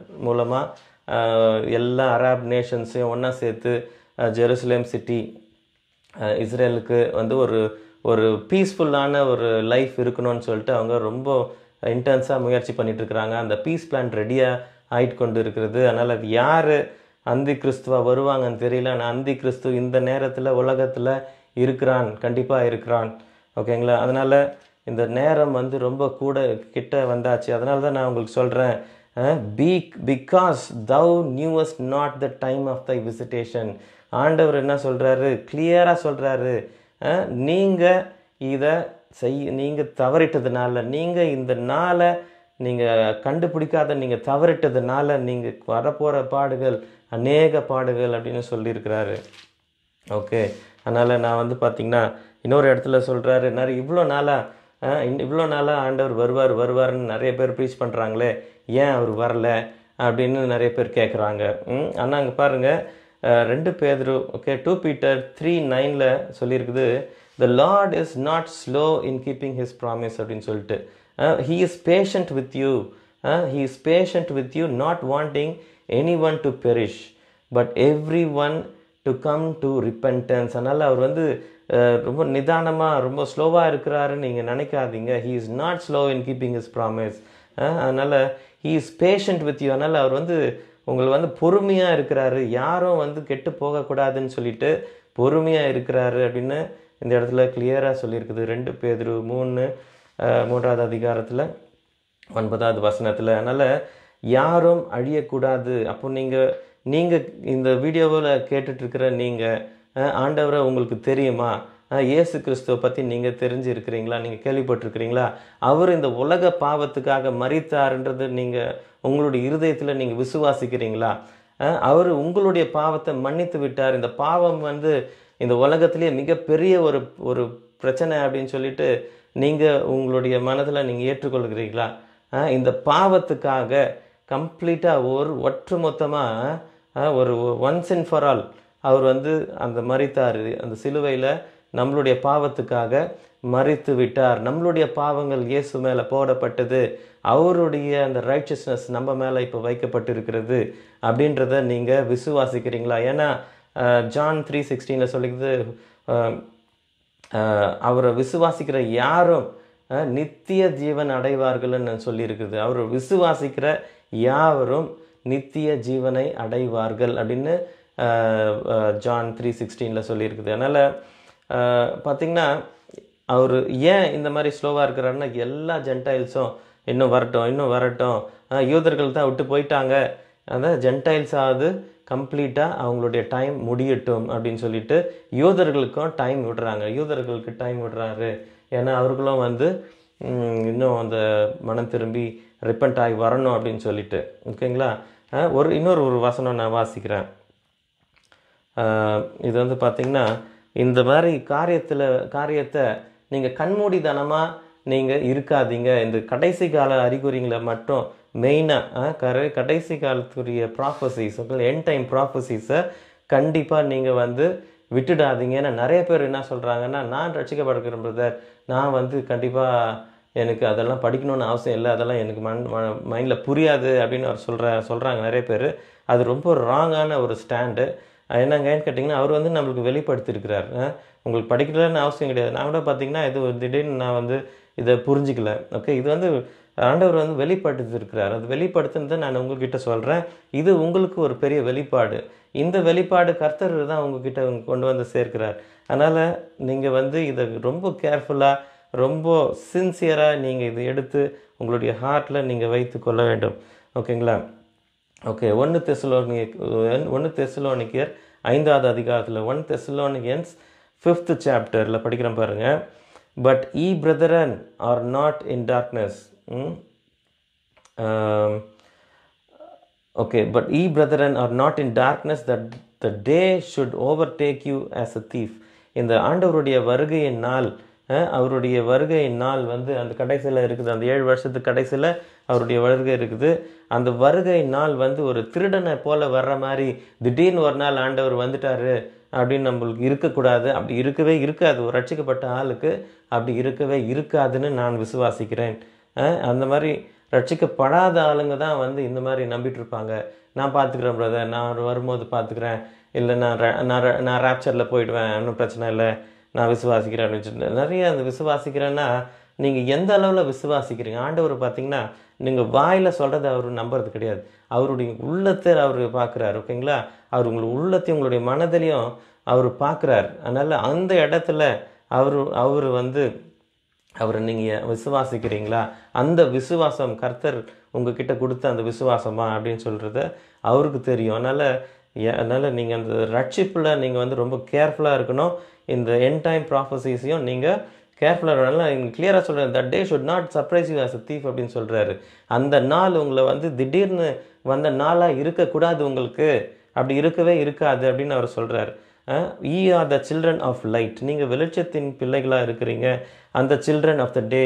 மூலமாக எல்லா அரேப் நேஷன்ஸையும் ஒன்றா சேர்த்து அஹ், ஜெருசலேம் சிட்டி அஹ், இஸ்ரேலுக்கு வந்து ஒரு ஒரு பீஸ்ஃபுல்லான ஒரு லைஃப் இருக்கணும்னு சொல்லிட்டு அவங்க ரொம்ப இன்டென்ஸாக முயற்சி பண்ணிட்டு இருக்கிறாங்க அந்த பீஸ் பிளான் ரெடியாக ஆயிட்டு கொண்டு இருக்கிறது அதனால் அது யார் அந்தி கிறிஸ்துவா வருவாங்கன்னு தெரியல ஆனால் அந்தி கிறிஸ்து இந்த நேரத்தில் உலகத்தில் இருக்கிறான் கண்டிப்பாக இருக்கிறான் ஓகேங்களா அதனால் இந்த நேரம் வந்து ரொம்ப கூட கிட்ட வந்தாச்சு அதனால தான் நான் உங்களுக்கு சொல்கிறேன் be because thou knewest not the time of thy visitation ஆண்டவர் என்ன சொல்கிறாரு கிளியராக சொல்கிறாரு நீங்கள் இதை செய் நீங்கள் தவறிட்டதுனால நீங்கள் இந்த நாளை நீங்கள் கண்டுபிடிக்காத நீங்கள் தவறிட்டதுனால நீங்கள் வரப்போகிற பாடுகள் அநேக பாடுகள் அப்படின்னு சொல்லியிருக்கிறாரு ஓகே அதனால் நான் வந்து பார்த்தீங்கன்னா இன்னொரு இடத்துல சொல்கிறாரு நிறைய இவ்வளோ நாளாக இவ்வளோ நாளாக ஆண்டவர் வருவார் வருவார்னு நிறைய பேர் ப்ரீச் பண்ணுறாங்களே ஏன் அவர் வரல அப்படின்னு நிறைய பேர் கேட்குறாங்க ஆனால் அங்கே பாருங்கள் ரெண்டு பேதரு ஓகே டூ பீட்டர் த்ரீ நைனில் சொல்லியிருக்குது the Lord is not slow in keeping his promise அப்படின்னு சொல்லிட்டு he is patient with you he is patient with you not wanting any one to perish but every one to come to repentance அதனால் அவர் வந்து அஹ், ரொம்ப நிதானமாக ரொம்ப ஸ்லோவாக இருக்கிறாருன்னு நீங்கள் நினைக்காதீங்க he is not slow in keeping his promise அதனால் he is patient with you அதனால் அவர் வந்து உங்களை வந்து பொறுமையாக இருக்கிறாரு யாரும் வந்து கெட்டு போகக்கூடாதுன்னு சொல்லிட்டு பொறுமையாக இருக்கிறாரு அப்படின்னு இந்த இடத்துல கிளியராக சொல்லியிருக்குது ரெண்டு பேதுரு மூணு அஹ், மூன்றாவது அதிகாரத்தில் ஒன்பதாவது வசனத்தில் அதனால் யாரும் அழியக்கூடாது அப்போ நீங்கள் நீங்கள் இந்த வீடியோவில் கேட்டுட்ருக்கிற நீங்கள் ஆண்டவரை உங்களுக்கு தெரியுமா அஹ், இயேசு கிறிஸ்துவை பற்றி நீங்கள் தெரிஞ்சிருக்கிறீங்களா நீங்கள் கேள்விப்பட்டிருக்கிறீங்களா அவர் இந்த உலக பாவத்துக்காக மறித்தாருன்றது நீங்கள் உங்களுடைய இருதயத்தில் நீங்கள் விசுவாசிக்கிறீங்களா அஹ், அவர் உங்களுடைய பாவத்தை மன்னித்து விட்டார் இந்த பாவம் வந்து இந்த உலகத்திலேயே மிகப்பெரிய ஒரு ஒரு பிரச்சனை அப்படின்னு சொல்லிட்டு நீங்கள் உங்களுடைய மனதில் நீங்கள் ஏற்றுக்கொள்கிறீங்களா அஹ், இந்த பாவத்துக்காக கம்ப்ளீட்டாக ஒரு ஒட்டுமொத்தமாக ஒரு ஒன்ஸ் அண்ட் ஃபார் ஆல் அவர் வந்து அந்த மறித்தார் அந்த சிலுவையில் நம்மளுடைய பாவத்துக்காக மறித்து விட்டார் நம்மளுடைய பாவங்கள் இயேசு மேலே போடப்பட்டது அவருடைய அந்த ரைச்சஸ்னஸ் நம்ம மேலே இப்போ வைக்கப்பட்டிருக்கிறது அப்படின்றத நீங்கள் விசுவாசிக்கிறீங்களா ஏன்னா ஜான் த்ரீ சிக்ஸ்டீனில் சொல்லிக்குது அஹ், அஹ், அவரை விசுவாசிக்கிற யாரும் அஹ், நித்திய ஜீவன் அடைவார்கள்னு சொல்லியிருக்குது அவர் விசுவாசிக்கிற யாவரும் நித்திய ஜீவனை அடைவார்கள் அப்படின்னு அஹ், அஹ், ஜான் த்ரீ சிக்ஸ்டீனில் சொல்லியிருக்குது அதனால் பார்த்திங்கன்னா அவர் ஏன் இந்த மாதிரி ஸ்லோவாக இருக்கிறாருன்னா எல்லா ஜென்டைல்ஸும் இன்னும் வரட்டும் இன்னும் வரட்டும் அஹ், யூதர்கள் தான் விட்டு போயிட்டாங்க அதான் ஜென்டைல்ஸ் ஆகுது கம்ப்ளீட்டாக அவங்களுடைய டைம் முடியட்டும் அப்படின்னு சொல்லிட்டு யூதர்களுக்கும் டைம் விடுறாங்க யூதர்களுக்கு டைம் விடுறாரு ஏன்னா அவர்களும் வந்து ம், இன்னும் அந்த மனம் திரும்பி ரிப்பன்ட் ஆகி வரணும் அப்படின்னு சொல்லிட்டு ஓகேங்களா அஹ், ஒரு இன்னொரு ஒரு வசனம் நான் வாசிக்கிறேன் ஆஹ் இது வந்து பார்த்தீங்கன்னா இந்த மாதிரி காரியத்தில் காரியத்தை நீங்கள் கண்மூடித்தனமாக நீங்கள் இருக்காதீங்க இந்த கடைசி கால அறிகுறிங்களை மட்டும் மெயினாக கரை கடைசி காலத்துக்குரிய ப்ராஃபஸிஸ் என் டைம் ப்ராஃபஸிஸை கண்டிப்பாக நீங்கள் வந்து விட்டுடாதீங்க ஏன்னா நிறைய பேர் என்ன சொல்கிறாங்கன்னா நான் ரசிக்கப்படுகிறேன் பிரதர் நான் வந்து கண்டிப்பாக எனக்கு அதெல்லாம் படிக்கணும்னு அவசியம் இல்லை அதெல்லாம் எனக்கு மண் மைண்டில் புரியாது அப்படின்னு அவர் சொல்கிற சொல்கிறாங்க நிறைய பேர் அது ரொம்ப ராங்கான ஒரு ஸ்டாண்டு என்னங்கன்னு கேட்டிங்கன்னா அவர் வந்து நம்மளுக்கு வெளிப்படுத்தியிருக்கிறார் அஹ் உங்களுக்கு படிக்கலன்னு அவசியம் கிடையாது நான் கூட பார்த்தீங்கன்னா இது ஒரு திடீர்னு நான் வந்து இதை புரிஞ்சிக்கல ஓகே இது வந்து ஆண்டவர் வந்து வெளிப்படுத்தியிருக்கிறார் அது வெளிப்படுத்துனதை நான் உங்ககிட்ட சொல்கிறேன் இது உங்களுக்கு ஒரு பெரிய வெளிப்பாடு இந்த வெளிப்பாடு கர்த்தர் தான் உங்ககிட்ட கொண்டு வந்து சேர்க்கிறார் அதனால் நீங்கள் வந்து இதை ரொம்ப கேர்ஃபுல்லாக ரொம்ப சின்சியராக நீங்கள் இதை எடுத்து உங்களுடைய ஹார்ட்டில் நீங்கள் வைத்து கொள்ள வேண்டும் ஓகேங்களா ஓகே ஒன்று தெசலோனி ஒன்று தெசலோனிக்கர் ஐந்தாவது அதிகாரத்தில் ஒன் தெசலோனியன்ஸ் ஃபிஃப்த் சாப்டரில் படிக்கிறேன் பாருங்க but ye brethren are not in darkness okay but ye brethren are not in darkness that the day should overtake you as a thief இந்த ஆண்டவருடைய வருகையின் நாள் அஹ், அவருடைய வருகையின் நாள் வந்து அந்த கடைசியில் இருக்குது அந்த ஏழு வருஷத்துக்கு கடைசியில் அவருடைய வருகை இருக்குது அந்த வருகை நாள் வந்து ஒரு திருடனை போல வர்ற மாதிரி திடீர்னு ஒரு நாள் ஆண்டவர் வந்துட்டாரு அப்படின்னு நம்மளுக்கு இருக்கக்கூடாது அப்படி இருக்கவே இருக்காது ஒரு ரட்சிக்கப்பட்ட ஆளுக்கு அப்படி இருக்கவே இருக்காதுன்னு நான் விசுவாசிக்கிறேன் அஹ், அந்த மாதிரி ரட்சிக்கப்படாத ஆளுங்க தான் வந்து இந்த மாதிரி நம்பிட்டு இருப்பாங்க நான் பார்த்துக்கிறேன் பிரதர் நான் வரும்போது பார்த்துக்கிறேன் இல்லை நான் ra- நான் ra- நான் ரேப்சரில் போயிடுவேன் ஒன்றும் பிரச்சனை இல்லை நான் விசுவாசிக்கிறேன் அப்படின்னு சொல்லிட்டு நிறைய அந்த விசுவாசிக்கிறேன்னா நீங்கள் எந்த அளவில் விசுவாசிக்கிறீங்க ஆண்டவர் பார்த்தீங்கன்னா நீங்கள் வாயில் சொல்கிறத அவர் நம்புறது கிடையாது அவருடைய உள்ளத்தை அவர் பார்க்குறாரு ஓகேங்களா அவர் உங்களுடைய உள்ளத்தையும் உங்களுடைய மனதிலையும் அவர் பார்க்குறாரு அதனால் அந்த இடத்துல அவர் அவர் வந்து அவரை நீங்கள் விசுவாசிக்கிறீங்களா அந்த விசுவாசம் கர்த்தர் உங்ககிட்ட கொடுத்த அந்த விசுவாசமா அப்படின்னு சொல்கிறத அவருக்கு தெரியும் அதனால் அதனால் நீங்கள் அந்த ரட்சிப்பில் நீங்கள் வந்து ரொம்ப கேர்ஃபுல்லாக இருக்கணும் இந்த என் டைம் ப்ராஃபஸைஸையும் நீங்கள் கேர்ஃபுல்லாக இருக்கணும் இங்கே கிளியராக சொல்கிறேன் that day should not surprise you as a thief அப்படின்னு சொல்கிறாரு அந்த நாள் உங்களை வந்து திடீர்னு வந்த நாளாக இருக்கக்கூடாது உங்களுக்கு அப்படி இருக்கவே இருக்காது அப்படின்னு அவர் சொல்கிறார் ye are the children of light நீங்கள் வெளிச்சத்தின் பிள்ளைகளாக இருக்கிறீங்க அந்த சில்ட்ரன் ஆஃப் த டே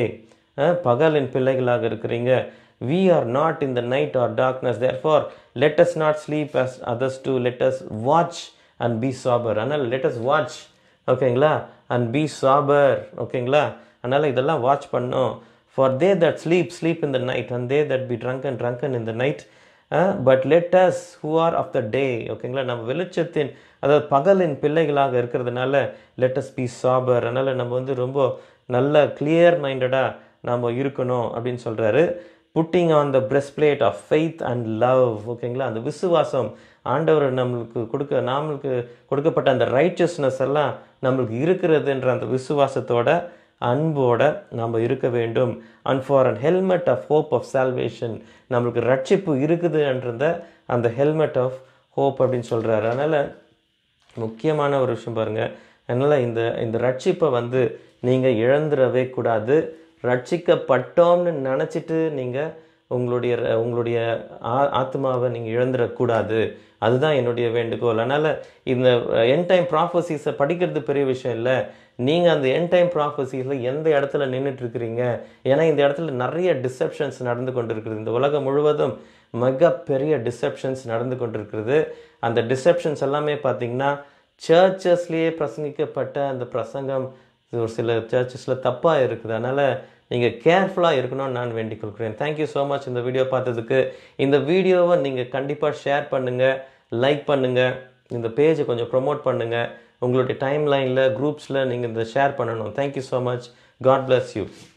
பகலின் பிள்ளைகளாக இருக்கிறீங்க we are not in the night or darkness therefore let us not sleep as others do let us watch and be sober அதனால் let us watch ஓகேங்களா அண்ட் பி சாபர் ஓகேங்களா அதனால் இதெல்லாம் watch பண்ணோம் for they that sleep sleep in the night and they that be drunken drunken in the night but let us who are of the day ஓகேங்களா நம்ம வெளிச்சத்தின் அதாவது பகலின் பிள்ளைகளாக இருக்கிறதுனால லெட் அஸ் பி சாபர் அதனால் நம்ம வந்து ரொம்ப நல்ல கிளியர் மைண்டடாக நம்ம இருக்கணும் அப்படின்னு சொல்கிறாரு putting on the breastplate of faith and love ஓகேங்களா அந்த விசுவாசம் ஆண்டவர் நம்மளுக்கு கொடுக்க நம்மளுக்கு கொடுக்கப்பட்ட அந்த ரைச்சஸ்னஸ் எல்லாம் நம்மளுக்கு இருக்கிறதுன்ற அந்த விசுவாசத்தோட அன்போட நம்ம இருக்க வேண்டும் and for an helmet of hope of salvation நம்மளுக்கு ரட்சிப்பு இருக்குதுன்றத அந்த ஹெல்மெட் ஆஃப் ஹோப் அப்படின்னு சொல்கிறாரு அதனால் முக்கியமான ஒரு விஷயம் பாருங்கள் அதனால் இந்த இந்த ரட்சிப்பை வந்து நீங்கள் இழந்துடவே கூடாது ரட்சிக்கப்பட்டோம்னு நினச்சிட்டு நீங்கள் உங்களுடைய ர- உங்களுடைய ஆ ஆத்மாவை நீங்கள் இழந்துடக்கூடாது அதுதான் என்னுடைய வேண்டுகோள் அதனால் இந்த என் டைம் ப்ராஃபஸிஸை படிக்கிறது பெரிய விஷயம் இல்லை நீங்கள் அந்த என் டைம் ப்ராஃபஸிஸில் எந்த இடத்துல நின்றுட்டு இருக்கிறீங்க ஏன்னா இந்த இடத்துல நிறைய டிசெப்ஷன்ஸ் நடந்து கொண்டிருக்கிறது இந்த உலகம் முழுவதும் மிக பெரிய டிசெப்ஷன்ஸ் நடந்து கொண்டிருக்கிறது அந்த டிசெப்ஷன்ஸ் எல்லாமே பார்த்தீங்கன்னா சர்ச்சஸ்லேயே பிரசங்கிக்கப்பட்ட அந்த பிரசங்கம் இது ஒரு சில சர்ச்சஸில் தப்பாக இருக்குது அதனால் நீங்கள் கேர்ஃபுல்லாக இருக்கணும்னு நான் வேண்டிக் கொள்கிறேன் தேங்க்யூ ஸோ மச் இந்த வீடியோ பார்த்ததுக்கு இந்த வீடியோவை நீங்கள் கண்டிப்பாக ஷேர் பண்ணுங்கள் லைக் பண்ணுங்கள் இந்த பேஜை கொஞ்சம் ப்ரோமோட் பண்ணுங்கள் உங்களுடைய டைம் லைனில் குரூப்ஸில் நீங்கள் இதை ஷேர் பண்ணணும் thank you so much God bless you